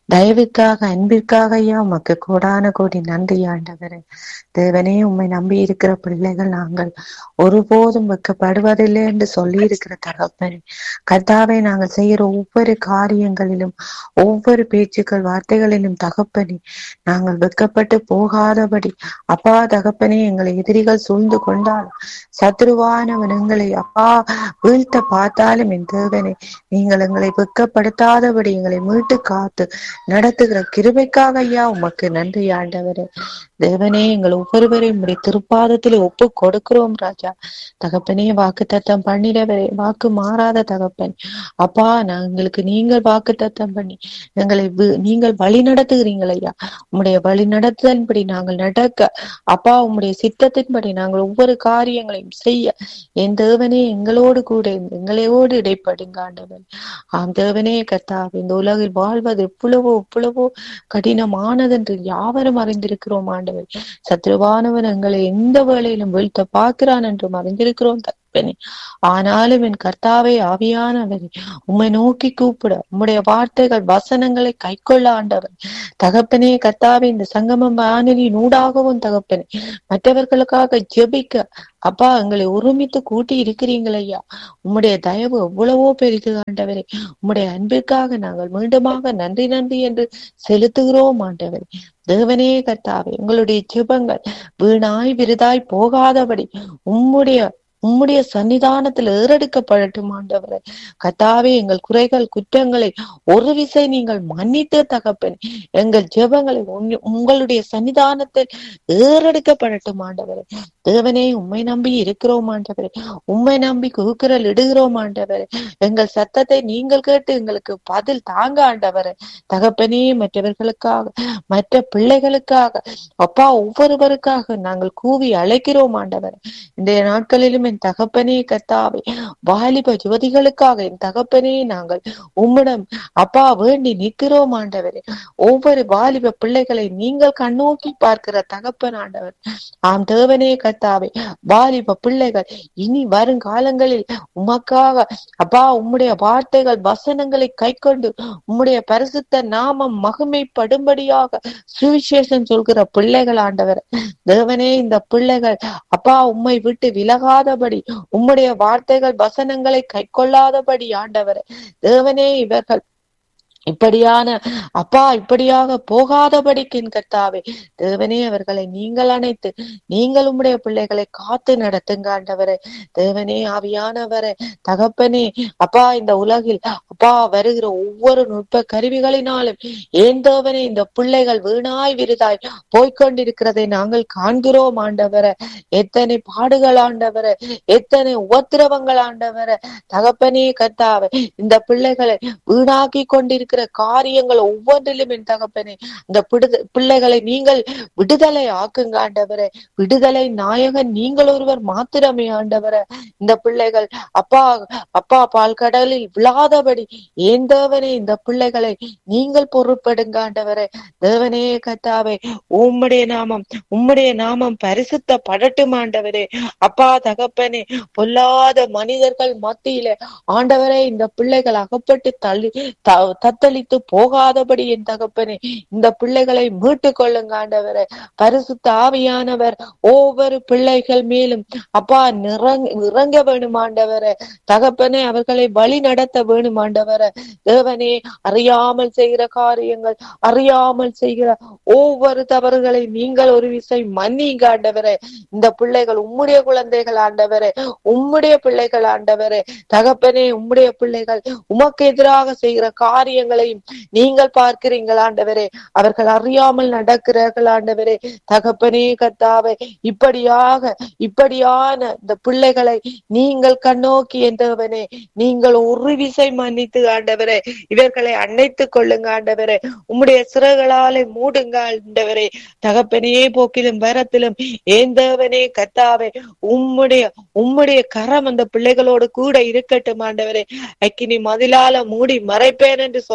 தயவுக்காக அன்பிற்காக ஐயா உமக்கு கோடான கோடி நன்றி ஆண்டவரே தேவனே உம்மை நம்பி இருக்கிற பிள்ளைகள் நாங்கள் ஒருபோதும் வெட்கப்படுவதில்லை என்று சொல்லி இருக்கிற தகப்பனே கர்த்தாவை நாங்கள் செய்கிற ஒவ்வொரு காரியங்களிலும் ஒவ்வொரு பேச்சுக்கள் வார்த்தைகளிலும் தகப்பனே நாங்கள் வெட்கப்பட்டு போகாதபடி அப்பா தகப்பனே எங்களை எதிரிகள் சூழ்ந்து கொண்டாலும் சத்ருவானவன் எங்களை அப்பா வீழ்த்த பார்த்தாலும் என் தேவனே நீங்கள் எங்களை வெட்கப்படுத்தாதபடி எங்களை மீட்டு காத்து நடத்துகிற கிருபைக்காக ஐயா உமக்கு நன்றி ஆண்டவரே தேவனே எங்கள் ஒவ்வொருவரையும் உடைய திருப்பாதத்தில் ஒப்பு கொடுக்கிறோம் ராஜா தகப்பனே வாக்கு தத்தம் பண்ணிடவரே வாக்கு மாறாத தகப்பன் அப்பா நாங்களுக்கு நீங்கள் வாக்கு தத்தம் பண்ணி எங்களை வி- நீங்கள் வழி நடத்துகிறீங்கள் ஐயா உம்முடைய வழி நடத்துதன்படி நாங்கள் நடக்க அப்பா உம்முடைய சித்தத்தின்படி நாங்கள் ஒவ்வொரு காரியங்களையும் செய்ய என் தேவனே எங்களோடு கூட இருந்து எங்களோடு இடைப்படுங்க ஆண்டவன் ஆம் தேவனே கர்த்தாவே இந்த உலகில் வாழ்வது எவ்வளவோ எவ்வளவோ கடினமானதென்று யாவரும் அறிந்திருக்கிறோம் ஆண்டவர் சத்ருவானவன் எங்களை எந்த வேளையிலும் வீழ்த்த பார்க்கிறான் என்றும் அறிந்திருக்கிறோம் தகப்பனே ஆனாலும் என் கர்த்தாவே ஆவியானவரே உம்மை நோக்கி கூப்பிட உம்முடைய வார்த்தைகள் வசனங்களை கைக்கொள்ள ஆண்டவர் தகப்பனே கர்த்தாவே இந்த சங்கமம் வானொலியின் ஊடாகவும் தகப்பனே மற்றவர்களுக்காக ஜெபிக்க அப்பா எங்களை ஒருமித்து கூட்டி இருக்கிறீங்கள் ஐயா உம்முடைய தயவு எவ்வளவோ பெரிது ஆண்டவரே உம்முடைய அன்பிற்காக நாங்கள் மீண்டுமாக நன்றி நன்றி என்று செலுத்துகிறோம் ஆண்டவரே தேவனே கர்த்தாவே உங்களுடைய ஜெபங்கள் வீணாய் விருதாய் போகாதபடி உம்முடைய உம்முடைய சன்னிதானத்தில் ஏறெடுக்கப்படட்டும் ஆண்டவரே கர்த்தாவே எங்கள் குறைகள் குற்றங்களை ஒரு விசை நீங்கள் மன்னித்து தகப்பன் எங்கள் ஜெபங்களை உன்- உங்களுடைய சன்னிதானத்தில் ஏறெடுக்கப்படட்டும் ஆண்டவரே தேவனே உம்மை நம்பி இருக்கிறோம் ஆண்டவரே உம்மை நம்பி குகுரல் இடுகிறோம் ஆண்டவரே எங்கள் சத்தத்தை நீங்கள் கேட்டு எங்களுக்கு பதில் தாங்க ஆண்டவரே தகப்பனே மற்றவர்களுக்காக மற்ற பிள்ளைகளுக்காக அப்பா ஒவ்வொருவருக்காக நாங்கள் கூவி அழைக்கிறோம் ஆண்டவரே இந்த நாட்களிலும் என் தகப்பனே கத்தாவே வாலிப யுவதிகளுக்காக என் தகப்பனே நாங்கள் உம்மிடம் அப்பா வேண்டி நிற்கிறோம் ஆண்டவரே ஒவ்வொரு வாலிப பிள்ளைகளை நீங்கள் கண்ணோக்கி பார்க்கிற தகப்பன் ஆண்டவர் ஆம் தேவனே கத்தாவே வாலிப பிள்ளைகள் இனி வருங்காலங்களில் உமக்காக அப்பா உம்முடைய வார்த்தைகள் வசனங்களை கைக்கொண்டு உம்முடைய பரிசுத்த நாமம் மகிமைப்படும்படியாக சுவிசேஷம் சொல்கிற பிள்ளைகள் ஆண்டவர் தேவனே இந்த பிள்ளைகள் அப்பா உம்மை விட்டு விலகாதபடி உம்முடைய வார்த்தைகள் வசனங்களை கைக்கொள்ளாதபடி ஆண்டவர் தேவனே இவர்கள் இப்படியான அப்பா இப்படியாக போகாதபடிக்கு என் கர்த்தாவே தேவனே அவர்களை நீங்கள் அணைத்து நீங்கள் உம்முடைய பிள்ளைகளை காத்து நடத்துங்க ஆண்டவரே தேவனே ஆவியானவரே தகப்பனே அப்பா இந்த உலகில் அப்பா வருகிற ஒவ்வொரு நுட்ப கருவிகளினாலும் ஏன் தேவனே இந்த பிள்ளைகள் வீணாய் விருதாய் போய்க்கொண்டிருக்கிறதை நாங்கள் காண்கிறோம் ஆண்டவரே எத்தனை பாடுகள் ஆண்டவரே எத்தனை உபத்திரவங்கள் ஆண்டவரே தகப்பனே கர்த்தாவே இந்த பிள்ளைகளை வீணாக்கி கொண்டிருக்கிற காரியங்கள் ஒவ்வொன்றிலும் என் தகப்பனே இந்த பிடுத பிள்ளைகளை நீங்கள் விடுதலை ஆக்குங்க ஆண்டவரே விடுதலை நாயகன் நீங்கள் ஒருவர் மாத்திரமே ஆண்டவரே இந்த பிள்ளைகள் அப்பா அப்பா பால் கடலில் விழாதபடி ஏன் தேவனே இந்த பிள்ளைகளை நீங்கள் பொறுப்படுங்க ஆண்டவரே தேவனே கத்தாவே உம்முடைய நாமம் உம்முடைய நாமம் பரிசுத்த படட்டும் ஆண்டவரே அப்பா தகப்பனே பொல்லாத மனிதர்கள் மத்தியில ஆண்டவரே இந்த பிள்ளைகள் அகப்பட்டு தள்ளி த- தத்தளித்து போகாதபடி என் தகப்பனே இந்த பிள்ளைகளை மீட்டு கொள்ளுங்க ஆண்டவரே பரிசுத்த ஆவியானவர் ஒவ்வொரு பிள்ளைகள் மேலும் அப்பா நிறங்க இறங்க வேணும் ஆண்டவரே தகப்பனே அவர்களை வழி நடத்த வேணும் ஆண்டவரே தேவனே அறியாமல் செய்கிற காரியங்கள் அறியாமல் செய்கிற ஒவ்வொரு தவறுகளை நீங்கள் ஒரு விசை மன்னிங்க ஆண்டவரே இந்த பிள்ளைகள் உம்முடைய குழந்தைகள் ஆண்டவரே உம்முடைய பிள்ளைகள் ஆண்டவரே தகப்பனே உம்முடைய பிள்ளைகள் உமக்கு எதிராக செய்கிற காரியங்களையும் நீங்கள் பார்க்கிறீங்கள் ஆண்டவரே அவர்கள் அறியாமல் நடக்கிறார்கள் ஆண்டவரே தகப்பனே கத்தாவே இப்படியாக இப்படியான இந்த பிள்ளைகளை நீங்கள் கண்ணோக்கி என்றவனே நீங்கள் ஒரு விசை மன்னித்து ஆண்டவரே இவர்களை அணைத்துக் கொள்ளுங்க ஆண்டவரே உம்முடைய சிறகுகளாலே மூடுங்க ஆண்டவரே தகப்பனே போக்கிலும் வரத்திலும் ஏந்தவனே கத்தாவே உம்முடைய உம்முடைய கரம் அந்த பிள்ளைகளோடு கூட இருக்கட்டும் ஆண்டவரே அக்கினி மதிலால மூடி மறைப்பேன் என்று சொன்ன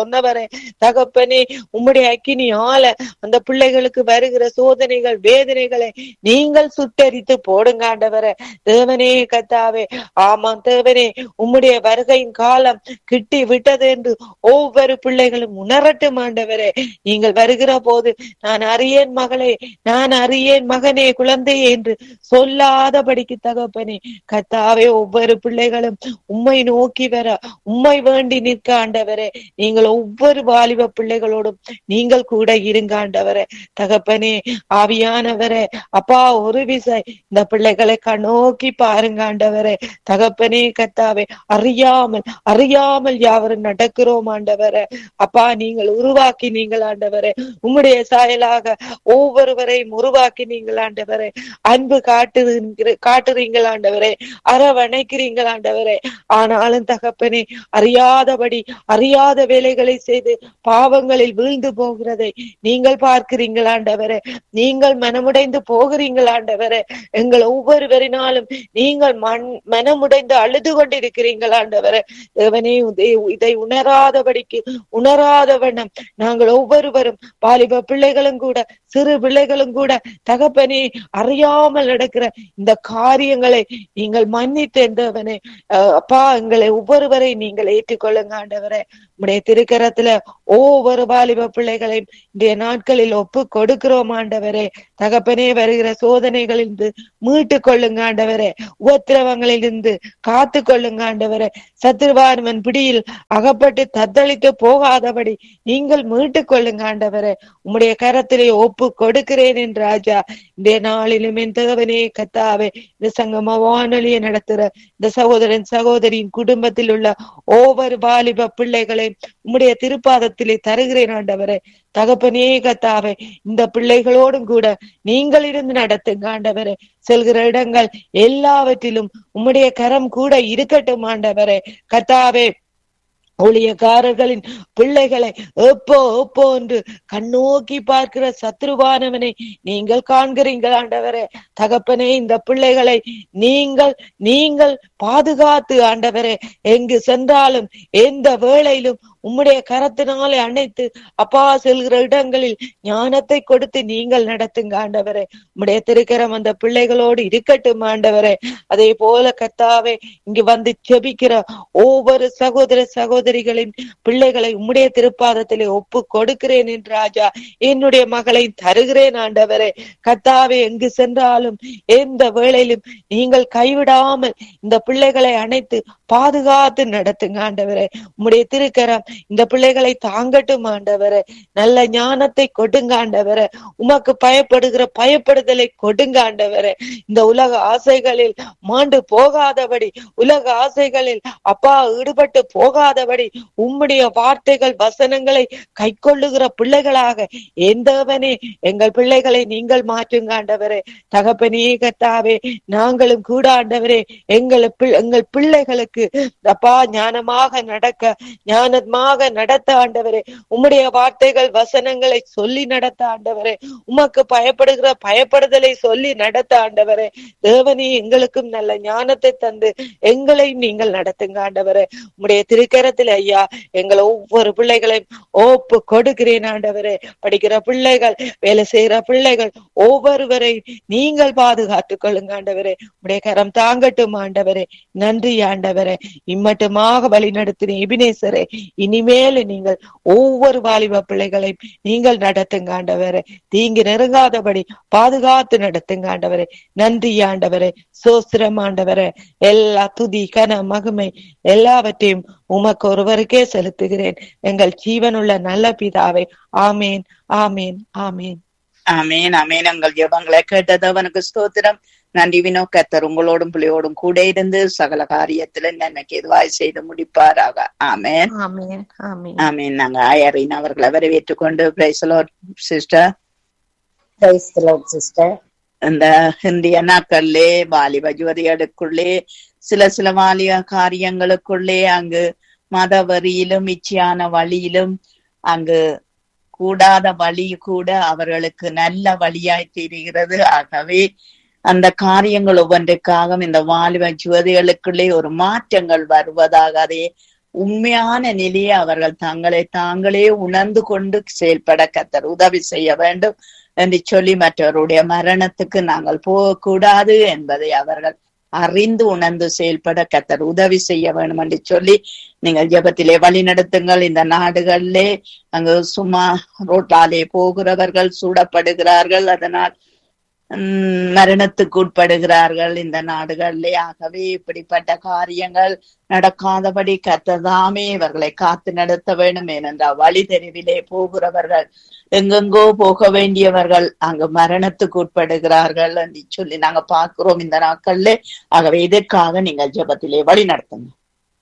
சொன்னவரே தகப்பனே உம்முடைய அக்கினியால அந்த பிள்ளைகளுக்கு வருகிற சோதனைகள் வேதனைகளை நீங்கள் சுட்டரித்து போடுங்க ஆண்டவரே தேவனே கத்தாவே ஆமாம் தேவனே உம்முடைய வருகையின் காலம் கிட்டி விட்டது என்று ஒவ்வொரு பிள்ளைகளும் உணரட்டும் ஆண்டவரே நீங்கள் வருகிற போது நான் அறியேன் மகளே நான் அறியேன் மகனே குழந்தையே என்று சொல்லாதபடிக்கு தகப்பனே கத்தாவே ஒவ்வொரு பிள்ளைகளும் உம்மை நோக்கி வர உம்மை வேண்டி நிற்க ஆண்டவரே நீங்கள் ஒவ்வொரு வாலிப பிள்ளைகளோடும் நீங்கள் கூட இருங்க ஆண்டவரே தகப்பனே ஆவியானவரே அப்பா ஒரு விசை இந்த பிள்ளைகளை கண்ணோக்கி பாருங்க ஆண்டவரே தகப்பனே கத்தாவே அறியாமல் அறியாமல் யாவரும் நடக்கிறோம் ஆண்டவரே அப்பா நீங்கள் உருவாக்கி நீங்கள் ஆண்டவரே உம்முடைய சாயலாக ஒவ்வொருவரையும் உருவாக்கி நீங்கள் ஆண்டவரே அன்பு காட்டு காட்டுறீங்கள் ஆண்டவரே அரவணைக்கிறீங்கள் ஆண்டவரே ஆனாலும் தகப்பனே அறியாதபடி அறியாத வேலைகளை செய்து பாவங்களில் வீழ்ந்து போகிறதை நீங்கள் பார்க்கிறீங்கள் ஆண்டவரே நீங்கள் மனமுடைந்து போகிறீங்கள் ஆண்டவரே எங்கள் ஒவ்வொருவரினாலும் நீங்கள் மண் மனமுடைந்து அழுது கொண்டிருக்கிறீர்கள் ஆண்டவரே தேவனே இதை- இதை உணராதபடிக்கு உணராத வண்ணம் நாங்கள் ஒவ்வொருவரும் வாலிப பிள்ளைகளும் கூட சிறு பிள்ளைகளும் கூட தகப்பனே அறியாமல் நடக்கிற இந்த காரியங்களை நீங்கள் மன்னித்து தேவனே அஹ் அப்பா எங்களை ஒவ்வொருவரை நீங்கள் ஏற்றுக்கொள்ளுங்க ஆண்டவரே உடைய திருக்கரத்துல ஒவ்வொரு வாலிப பிள்ளைகளையும் இன்றைய நாட்களில் ஒப்பு கொடுக்கிறோம் ஆண்டவரே தகப்பனே வருகிற சோதனைகளிலிருந்து மீட்டு கொள்ளுங்க ஆண்டவரே உபத்திரவங்களிலிருந்து காத்து கொள்ளுங்க ஆண்டவரே சத்துருவானவன் பிடியில் அகப்பட்டு தத்தளித்து போகாதபடி நீங்கள் மீட்டு கொள்ளுங்க ஆண்டவரே உம்முடைய கரத்திலே ஒப்பு கொடுக்கிறேன் என்று ராஜா இந்த நாளிலும் என் தேவனே கத்தாவே இந்த சங்கம வானொலியை நடத்துற இந்த சகோதரன் சகோதரியின் குடும்பத்தில் உள்ள ஒவ்வொரு வாலிப பிள்ளைகளையும் உம்முடைய திருப்பாதத்திலே தருகிறேன் ஆண்டவரே தகப்பனே கத்தாவே இந்த பிள்ளைகளோடும் கூட நீங்கள் இருந்து நடத்துங்க ஆண்டவரே செல்கிற இடங்கள் எல்லாவற்றிலும் உம்முடைய கரம் கூட இருக்கட்டும் ஆண்டவரே கத்தாவே ஊழியக்காரர்களின் பிள்ளைகளை எப்போ எப்போ என்று கண்ணோக்கி பார்க்கிற சத்ருவானவனை நீங்கள் காண்கிறீர்கள் ஆண்டவரே தகப்பனே இந்த பிள்ளைகளை நீங்கள் நீங்கள் பாதுகாத்து ஆண்டவரே எங்கு சென்றாலும் எந்த வேளையிலும் உம்முடைய கரத்தினாலே அணைத்து அப்பா செல்கிற இடங்களில் ஞானத்தை கொடுத்து நீங்கள் நடத்துங்க ஆண்டவரே உம்முடைய திருக்கரம் அந்த பிள்ளைகளோடு இருக்கட்டும் ஆண்டவரே அதே போல கர்த்தாவே இங்கு வந்து செபிக்கிற ஒவ்வொரு சகோதர சகோதரிகளின் பிள்ளைகளை உம்முடைய திருப்பாதத்திலே ஒப்பு கொடுக்கிறேன் என்று ராஜா என்னுடைய மகளை தருகிறேன் ஆண்டவரே கர்த்தாவே எங்கு சென்றாலும் எந்த வேளையிலும் நீங்கள் கைவிடாமல் இந்த பிள்ளைகளை அணைத்து பாதுகாத்து நடத்துங்க ஆண்டவரே உம்முடைய திருக்கரம் இந்த பிள்ளைகளை தாங்கட்டும் ஆண்டவரே நல்ல ஞானத்தை கொடுங்க ஆண்டவரே உமக்கு பயப்படுகிற பயப்படுதலை கொடுங்க ஆண்டவரே இந்த உலக ஆசைகளில் மாண்டு போகாதபடி உலக ஆசைகளில் அப்பா ஈடுபட்டு போகாதபடி உம்முடைய வார்த்தைகள் வசனங்களை கைக்கொள்ளுகிற பிள்ளைகளாக எந்தவனே எங்கள் பிள்ளைகளை நீங்கள் மாற்றுங்க ஆண்டவரே தகப்பனே கத்தாவே நாங்களும் கூட ஆண்டவரே எங்கள் பி- எங்கள் பிள்ளைகளுக்கு அப்பா ஞானமாக நடக்க ஞானமாக நடத்த ஆண்டவரே உம்முடைய வார்த்தைகள் வசனங்களை சொல்லி நடத்த ஆண்டவரே உமக்கு பயப்படுகிற பயப்படுதலை சொல்லி நடத்த ஆண்டவரே தேவனே எங்களுக்கும் நல்ல ஞானத்தை தந்து எங்களை நீங்கள் நடத்துங்க ஆண்டவரே உம்முடைய திருக்கரத்தில் ஐயா எங்களை ஒவ்வொரு பிள்ளைகளையும் ஒப்பு கொடுக்கிறேன் ஆண்டவரே படிக்கிற பிள்ளைகள் வேலை செய்யற பிள்ளைகள் ஒவ்வொருவரை நீங்கள் பாதுகாத்துக் கொள்ளுங்க ஆண்டவரே உடைய கரம் தாங்கட்டும் ஆண்டவரே நன்றி ஆண்டவரே இம்மட்டுமாக வழி நடத்தின எபினேசரே இனிமேல் நீங்கள் ஒவ்வொரு வாலிப பிள்ளைகளையும் நீங்கள் நடத்துங்க ஆண்டவரே தீங்கு நெருங்காதபடி பாதுகாத்து நடத்துங்க ஆண்டவரே நன்றி ஆண்டவரே சோஸ்திரம் ஆண்டவரே எல்லா துதி கன மகிமை எல்லாவற்றையும் உமக்கு ஒருவருக்கே செலுத்துகிறேன் எங்கள் ஜீவனுள்ள நல்ல பிதாவே ஆமேன் ஆமேன் ஆமேன் ஆமேன் ஆமேன் எங்கள் ஜெபங்களை கேட்டதவனுக்கு ஸ்தோத்திரம் நன்றி வினோ கத்தர் உங்களோடும் பிள்ளையோடும் கூட இருந்து சகல காரியத்துல நன்மைக்கு எதுவாய் செய்து முடிப்பாராக ஆமேன் ஆமென் ஆமென் ஆமேன் நாங்க ஆயரின் அவர்களை வரவேற்றுக் கொண்டு பிரைசலோ சிஸ்டர் பிரைஸ் சிஸ்டர் இந்த இந்திய நாட்களிலே வாலிப ஜோதிகளுக்குள்ளே சில சில வாலிப காரியங்களுக்குள்ளே அங்கு மத வரியிலும் இச்சையான வழியிலும் அங்கு கூடாத வழி கூட அவர்களுக்கு நல்ல வழியாய் தெரிகிறது ஆகவே அந்த காரியங்கள் ஒவ்வொன்றுக்காக இந்த வாலிப ஜோதிகளுக்குள்ளே ஒரு மாற்றங்கள் வருவதாக அதை உண்மையான நிலையை அவர்கள் தங்களை தாங்களே உணர்ந்து கொண்டு செயல்பட கத்தர் உதவி செய்ய வேண்டும் என்று சொல்லி மற்றவருடைய மரணத்துக்கு நாங்கள் போகக்கூடாது என்பதை அவர்கள் அறிந்து உணர்ந்து செயல்பட கத்தர் உதவி செய்ய வேண்டும் என்று சொல்லி நீங்கள் ஜெபத்திலே வழி நடத்துங்கள் இந்த நாடுகளிலே அங்கு சும்மா ரோட்டாலே போகிறவர்கள் சூடப்படுகிறார்கள் அதனால் உம் மரணத்துக்கு உட்படுகிறார்கள் இந்த நாடுகளிலே ஆகவே இப்படிப்பட்ட காரியங்கள் நடக்காதபடி கத்ததாமே இவர்களை காத்து நடத்த வேண்டும் ஏனென்றால் வழி தெருவிலே போகிறவர்கள் எங்கெங்கோ போக வேண்டியவர்கள் அங்கு மரணத்துக்கு உட்படுகிறார்கள் என்று சொல்லி நாங்க பார்க்கிறோம் இந்த நாட்கள்ல ஆகவே இதற்காக நீங்கள் ஜெபத்திலே வழி நடத்துங்க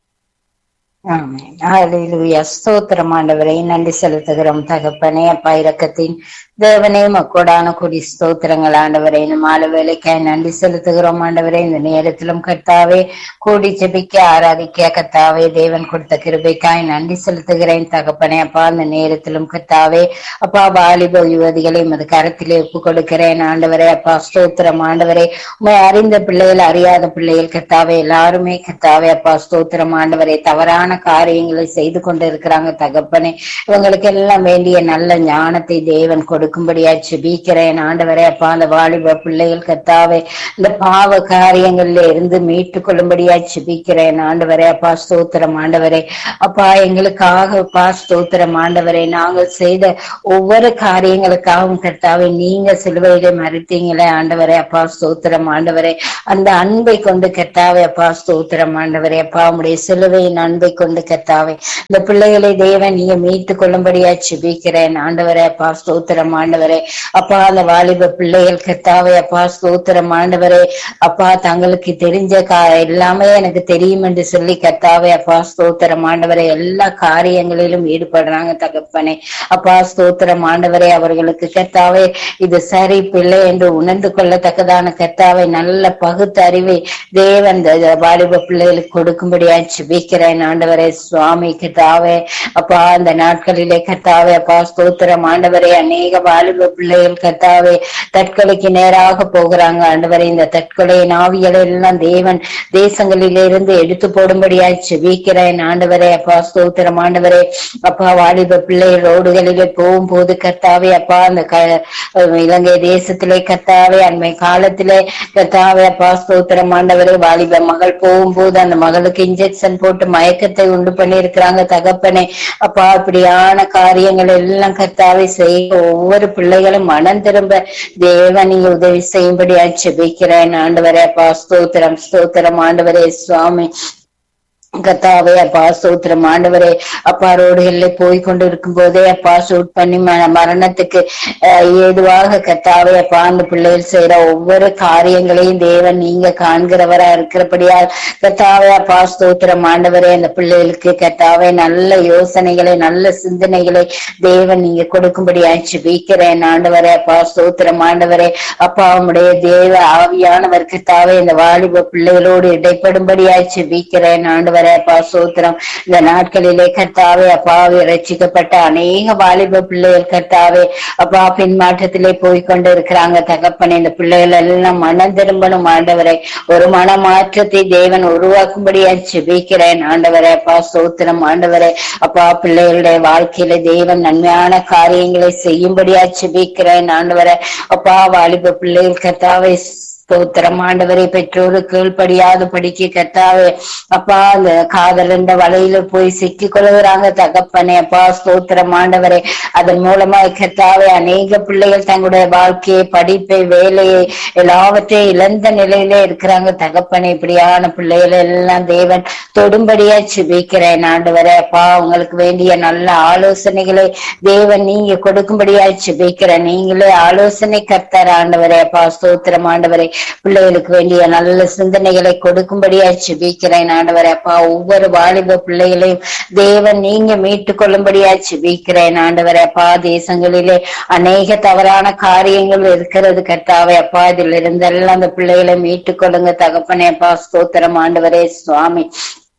ஆமென். ஹalleluya. ஸ்தோத்திரம் ஆண்டவரே நன்றி செலுத்துகிறோம் தகப்பனே அப்பா இரக்கத்தின் தேவனே மக்கோடான கொடி ஸ்தோத்திரங்கள் ஆண்டவரே இந்த மாலை வேலைக்காய் நன்றி செலுத்துகிறோம் ஆண்டவரே இந்த நேரத்திலும் கர்த்தாவே கூடி ஜெபிக்க ஆராதிக்க கர்த்தாவே தேவன் கொடுத்த கிருபைக்காய் நன்றி செலுத்துகிறேன் தகப்பனே அப்பா இந்த நேரத்திலும் கர்த்தாவே அப்பா வாலிப யுவதிகளை மது கரத்திலே ஒப்பு கொடுக்கிறேன் ஆண்டவரே அப்பா ஸ்தோத்திரம் ஆண்டவரே உண்மை அறிந்த பிள்ளைகள் அறியாத பிள்ளைகள் கர்த்தாவே எல்லாருமே கர்த்தாவே அப்பா ஸ்தோத்திரம் ஆண்டவரே தவறான காரியங்களை செய்து கொண்டு இருக்கிறாங்க தகப்பனே இவங்களுக்கு எல்லாம் வேண்டிய நல்ல ஞானத்தை தேவன் கொடுக்கும்படியா ஜெபிக்கிறேன் ஆண்டவரே அப்பா அந்த வாலிப பிள்ளைகள் கர்த்தாவே இந்த பாவ காரியங்கள்ல இருந்து மீட்டுக் கொள்ளும்படியா ஜெபிக்கிறேன் ஆண்டவரே அப்பா ஸ்தோத்திரம் ஆண்டவரே அப்பா எங்களுக்காக அப்பா ஸ்தோத்திரம் ஆண்டவரே நாங்கள் செய்த ஒவ்வொரு காரியங்களுக்காகவும் கர்த்தாவே நீங்க சிலுவையிலே மறுத்தீங்களே ஆண்டவரே அப்பா ஸ்தோத்திரம் ஆண்டவரே அந்த அன்பை கொண்டு கர்த்தாவே அப்பா ஸ்தோத்திரம் ஆண்டவரே அப்பா உடைய சிலுவையின் அன்பை கொண்டு கர்த்தாவே இந்த பிள்ளைகளை தேவன் நீங்க மீட்டுக் கொள்ளும்படியா ஜெபிக்கிறேன் ஆண்டவரே அப்பா ஸ்தோத்திரம் ஆண்டவரே அப்பா அந்த வாலிப பிள்ளைகள் கர்த்தாவே அப்பா ஸ்தோத்திரம் ஆண்டவரே அப்பா தங்களுக்கு தெரிஞ்ச கா எல்லாமே எனக்கு தெரியும் என்று சொல்லி கர்த்தாவே அப்பா ஸ்தோத்திரம் ஆண்டவரே எல்லா காரியங்களிலும் ஈடுபடுறாங்க தகப்பனே அப்பா ஸ்தோத்திரம் ஆண்டவரே அவர்களுக்கு கர்த்தாவே இது சரி பிள்ளை என்று உணர்ந்து கொள்ளத்தக்கதான கர்த்தாவை நல்ல பகுத்தறிவை தேவன் இந்த வாலிப பிள்ளைகளுக்கு கொடுக்கும்படியா ஜெபிக்கிறேன் ஆண்டவரே சுவாமி கர்த்தாவே அப்பா அந்த நாட்களிலே கர்த்தாவே அப்பா ஸ்தோத்திரம் ஆண்டவரே அநேக வாலிப பிள்ளைகள் கர்த்தாவே தற்கொலைக்கு நேராக போகிறாங்க ஆண்டவரே இந்த தற்கொலை நாவிகளை எல்லாம் தேவன் தேசங்களிலே இருந்து எடுத்து போடும்படியா ஜெபிக்கிறேன் ஆண்டவரே அப்பா ஸ்தோத்திரம் ஆண்டவரே அப்பா வாலிப பிள்ளை ரோடுகளிலே போகும்போது கர்த்தாவே அப்பா அந்த க இலங்கை தேசத்திலே கர்த்தாவே அண்மை காலத்திலே கர்த்தாவே அப்பா ஸ்தோத்திரம் ஆண்டவரே வாலிப மகள் போகும்போது அந்த மகளுக்கு இன்ஜெக்ஷன் போட்டு மயக்கத்தை உண்டு பண்ணி இருக்கிறாங்க தகப்பனே அப்பா இப்படியான காரியங்கள் எல்லாம் கர்த்தாவே செய்ய ஒவ்வொரு பிள்ளைகளும் மனம் திரும்ப தேவன் நீங்க உதவி செய்யும்படி ஜெபிக்கிறேன் ஆண்டவரே அப்பா ஸ்தோத்திரம் ஸ்தோத்திரம் ஆண்டவரே சுவாமி கத்தாவே அப்பா சூத்திரம் ஆண்டவரே அப்பா ரோடுகள்ல போய் கொண்டு இருக்கும் போதே அப்பா ஷூட் பண்ணி ம- மரணத்துக்கு அஹ், ஏதுவாக கத்தாவே அப்பா அந்த பிள்ளைகள் செய்யற ஒவ்வொரு காரியங்களையும் தேவன் நீங்க காண்கிறவரா இருக்கிறபடியால் கத்தாவே அப்பா ஸ்தோத்திரம் ஆண்டவரே அந்த பிள்ளைகளுக்கு கத்தாவே நல்ல யோசனைகளை நல்ல சிந்தனைகளை தேவன் நீங்க கொடுக்கும்படியா ஜெபிக்கிறேன் ஆண்டவரே அப்பா ஸ்தோத்திரம் ஆண்டவரே அப்பா உம்முடைய தேவ ஆவியானவர் கத்தாவே இந்த வாலிப பிள்ளைகளோடு இடைப்படும்படியா ஜெபிக்கிறேன் ஆண்டவரே அப்பா சோத்திரம் இந்த நாட்களிலே கர்த்தாவே அப்பாவே ரட்சிக்கப்பட்ட அநேக வாலிப பிள்ளைகள் கர்த்தாவே அப்பா பின்மாற்றத்திலே போய் கொண்டு இருக்கிறாங்க தகப்பனே இந்த பிள்ளைகள் எல்லாம் மனம் திரும்பணும் ஆண்டவரே ஒரு மன மாற்றத்தை தேவன் உருவாக்கும்படியா ஜெபிக்கிறேன் ஆண்டவரே அப்பா சோத்திரம் ஆண்டவரே அப்பா பிள்ளைகளுடைய வாழ்க்கையில தேவன் நன்மையான காரியங்களை செய்யும்படியா ஜெபிக்கிறேன் ஆண்டவரே அப்பா வாலிப பிள்ளைகள் கர்த்தாவே ஸ்தோத்திரம் ஆண்டவரை பெற்றோரு கீழ்ப்படியாது படிக்க கத்தாவே அப்பா அந்த காதல் என்ற வலையில போய் சிக்கி கொள்ளுகிறாங்க தகப்பனே அப்பா ஸ்தோத்திரம் ஆண்டவரே அதன் மூலமா கத்தாவே அநேக பிள்ளைகள் தங்களுடைய வாழ்க்கையை படிப்பை வேலையை எல்லாவற்றையும் இழந்த நிலையில இருக்கிறாங்க தகப்பனே இப்படியான பிள்ளைகள் எல்லாம் தேவன் தொடும்படியா ஜெபிக்கிறேன் ஆண்டவரே அப்பா உங்களுக்கு வேண்டிய நல்ல ஆலோசனைகளை தேவன் நீங்க கொடுக்கும்படியா ஜெபிக்கிறேன் நீங்களே ஆலோசனை கர்த்தர் ஆண்டவரே அப்பா ஸ்தோத்திரம் ஆண்டவரே பிள்ளைகளுக்கு வேண்டிய நல்ல சிந்தனைகளை கொடுக்கும்படியா ஜெபிக்கிறேன் ஆண்டவரே அப்பா ஒவ்வொரு வாலிப பிள்ளைகளையும் தேவன் நீங்க மீட்டுக் கொள்ளும்படியா ஜெபிக்கிறேன் ஆண்டவரே அப்பா தேசங்களிலே அநேக தவறான காரியங்கள் இருக்கிறது கர்த்தாவே அப்பா இதுல இருந்தெல்லாம் அந்த பிள்ளைகளை மீட்டுக் கொள்ளுங்க தகப்பனே அப்பா ஸ்தோத்திரம் ஆண்டவரே சுவாமி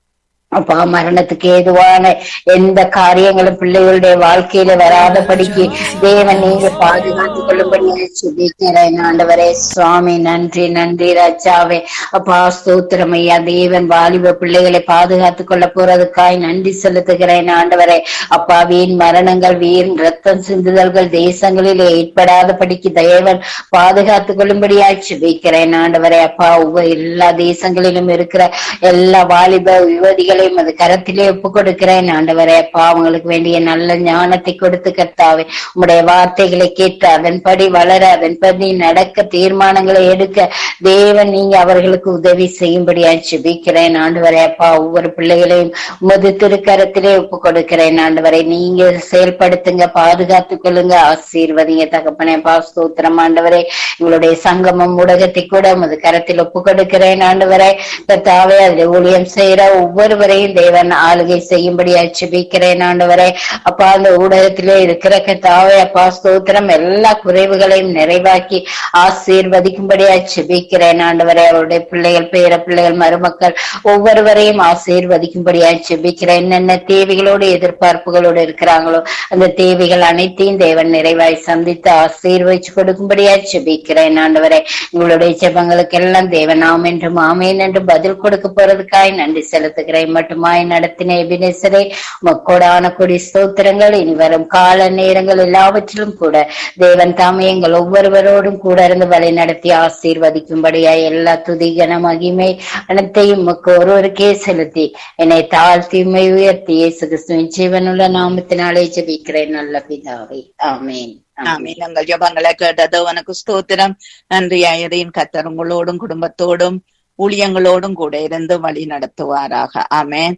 அப்பா மரணத்துக்கு ஏதுவான எந்த காரியங்களும் பிள்ளைகளுடைய வாழ்க்கையில வராதபடிக்கு தேவன் நீங்க பாதுகாத்துக் கொள்ளும்படி சுபிக்கிறேன் ஆண்டவரே சுவாமி நன்றி நன்றி ராஜாவே அப்பா ஸ்தோத்திரம் ஐயா தேவன் வாலிப பிள்ளைகளை பாதுகாத்துக் கொள்ள போறதுக்காய் நன்றி செலுத்துகிறேன் ஆண்டவரே அப்பா வீண் மரணங்கள் வீண் ரத்தம் சிந்துதல்கள் தேசங்களில் ஏற்படாதபடிக்கு தேவன் பாதுகாத்துக் கொள்ளும்படியாய் சுபிக்கிறேன் ஆண்டவரே அப்பா ஒவ்வொரு எல்லா தேசங்களிலும் இருக்கிற எல்லா வாலிப யுவதிகளையும் அது கரத்திலே ஒப்பு கொடுக்கிறேன் ஆண்டவரே அப்பா அவங்களுக்கு வேண்டிய நல்ல ஞானத்தை கொடுத்து கர்த்தாவே உம்முடைய வார்த்தைகளை கேட்டு அதன்படி வளர அதன்படி நடக்க தீர்மானங்களை எடுக்க தேவன் நீங்க அவர்களுக்கு உதவி செய்யும்படியாய் ஜெபிக்கிறேன் ஆண்டவரே அப்பா ஒவ்வொரு பிள்ளைகளையும் உமது திருக்கரத்திலே ஒப்பு கொடுக்கிறேன் ஆண்டவரை நீங்க செயல்படுத்துங்க பாதுகாத்துக் கொள்ளுங்க ஆசீர்வதிங்க தகப்பனே அப்பா ஸ்தோத்திரம் ஆண்டவரே எங்களுடைய சங்கமம் ஊடகத்தை கூட உமது கரத்தில் ஒப்பு கொடுக்கிறேன் ஆண்டவரே கர்த்தாவே அதுல ஊழியம் செய்யற ஒவ்வொருவரையும் தேவன் ஆளுகை செய்யும்படியா ஜெபிக்கிறேன் ஆண்டவரே அப்பா அந்த ஊடகத்திலே இருக்கிற கர்த்தாவே அப்பா ஸ்தோத்திரம் எல்லா குறைவுகளையும் நிறைவாக்கி ஆசீர்வதிக்கும்படியா ஜெபிக்கிறேன் ஆண்டவரே அவருடைய பிள்ளைகள் பேர பிள்ளைகள் மருமக்கள் ஒவ்வொருவரையும் ஆசீர்வதிக்கும்படியா ஜெபிக்கிறேன் என்னென்ன தேவைகளோடு எதிர்பார்ப்புகளோடு இருக்கிறாங்களோ அந்த தேவைகள் அனைத்தையும் தேவன் நிறைவாய் சந்தித்து ஆசீர்வதிச்சு கொடுக்கும்படியா ஜெபிக்கிறேன் ஆண்டவரே உங்களுடைய ஜெபங்களுக்கு எல்லாம் தேவன் ஆம் என்றும் ஆமேன் என்றும் பதில் கொடுக்க போறதுக்காய் நன்றி செலுத்துகிறேன் மட்டுமாய் நடத்தின எபினேசரே மக்கோடான கொடி ஸ்தோத்திரங்கள் இனி வரும் கால நேரங்கள் எல்லாவற்றிலும் கூட தேவன் தாமே எங்கள் ஒவ்வொருவரோடும் கூட இருந்து வழி நடத்தி ஆசீர்வதிக்கும்படியாய் எல்லா துதிகன மகிமை அனைத்தையும் உமக்கு ஒருவருக்கே செலுத்தி என்னை தாழ்த்தி உம்மை உயர்த்தி இயேசு கிறிஸ்துவின் ஜீவனுள்ள நாமத்தினாலே ஜெபிக்கிறேன் நல்ல பிதாவே ஆமேன் ஆமீன் எங்கள் ஜபங்களை கேட்டது உனக்கு ஸ்தோத்திரம் நன்றி ஐயரின் கத்தர் உங்களோடும் குடும்பத்தோடும் ஊழியங்களோடும் கூட இருந்து வழி நடத்துவாராக ஆமேன்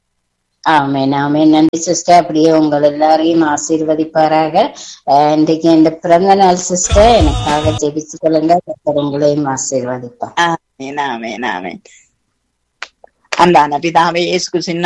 ஆமேன் ஆமேன் நன்றி சிஸ்டர் அப்படியே உங்கள் எல்லாரையும் ஆசீர்வதிப்பாராக அஹ் இன்றைக்கு இந்த பிறந்த நாள் சிஸ்டர் எனக்காக ஜெபிச்சு கொள்ளுங்க கர்த்தர் உங்களையும் ஆசீர்வதிப்பார் ஆமேன் ஆமேன் ஆமேன் அன்பான பிதாவே இயேசு கிறிஸ்துவின்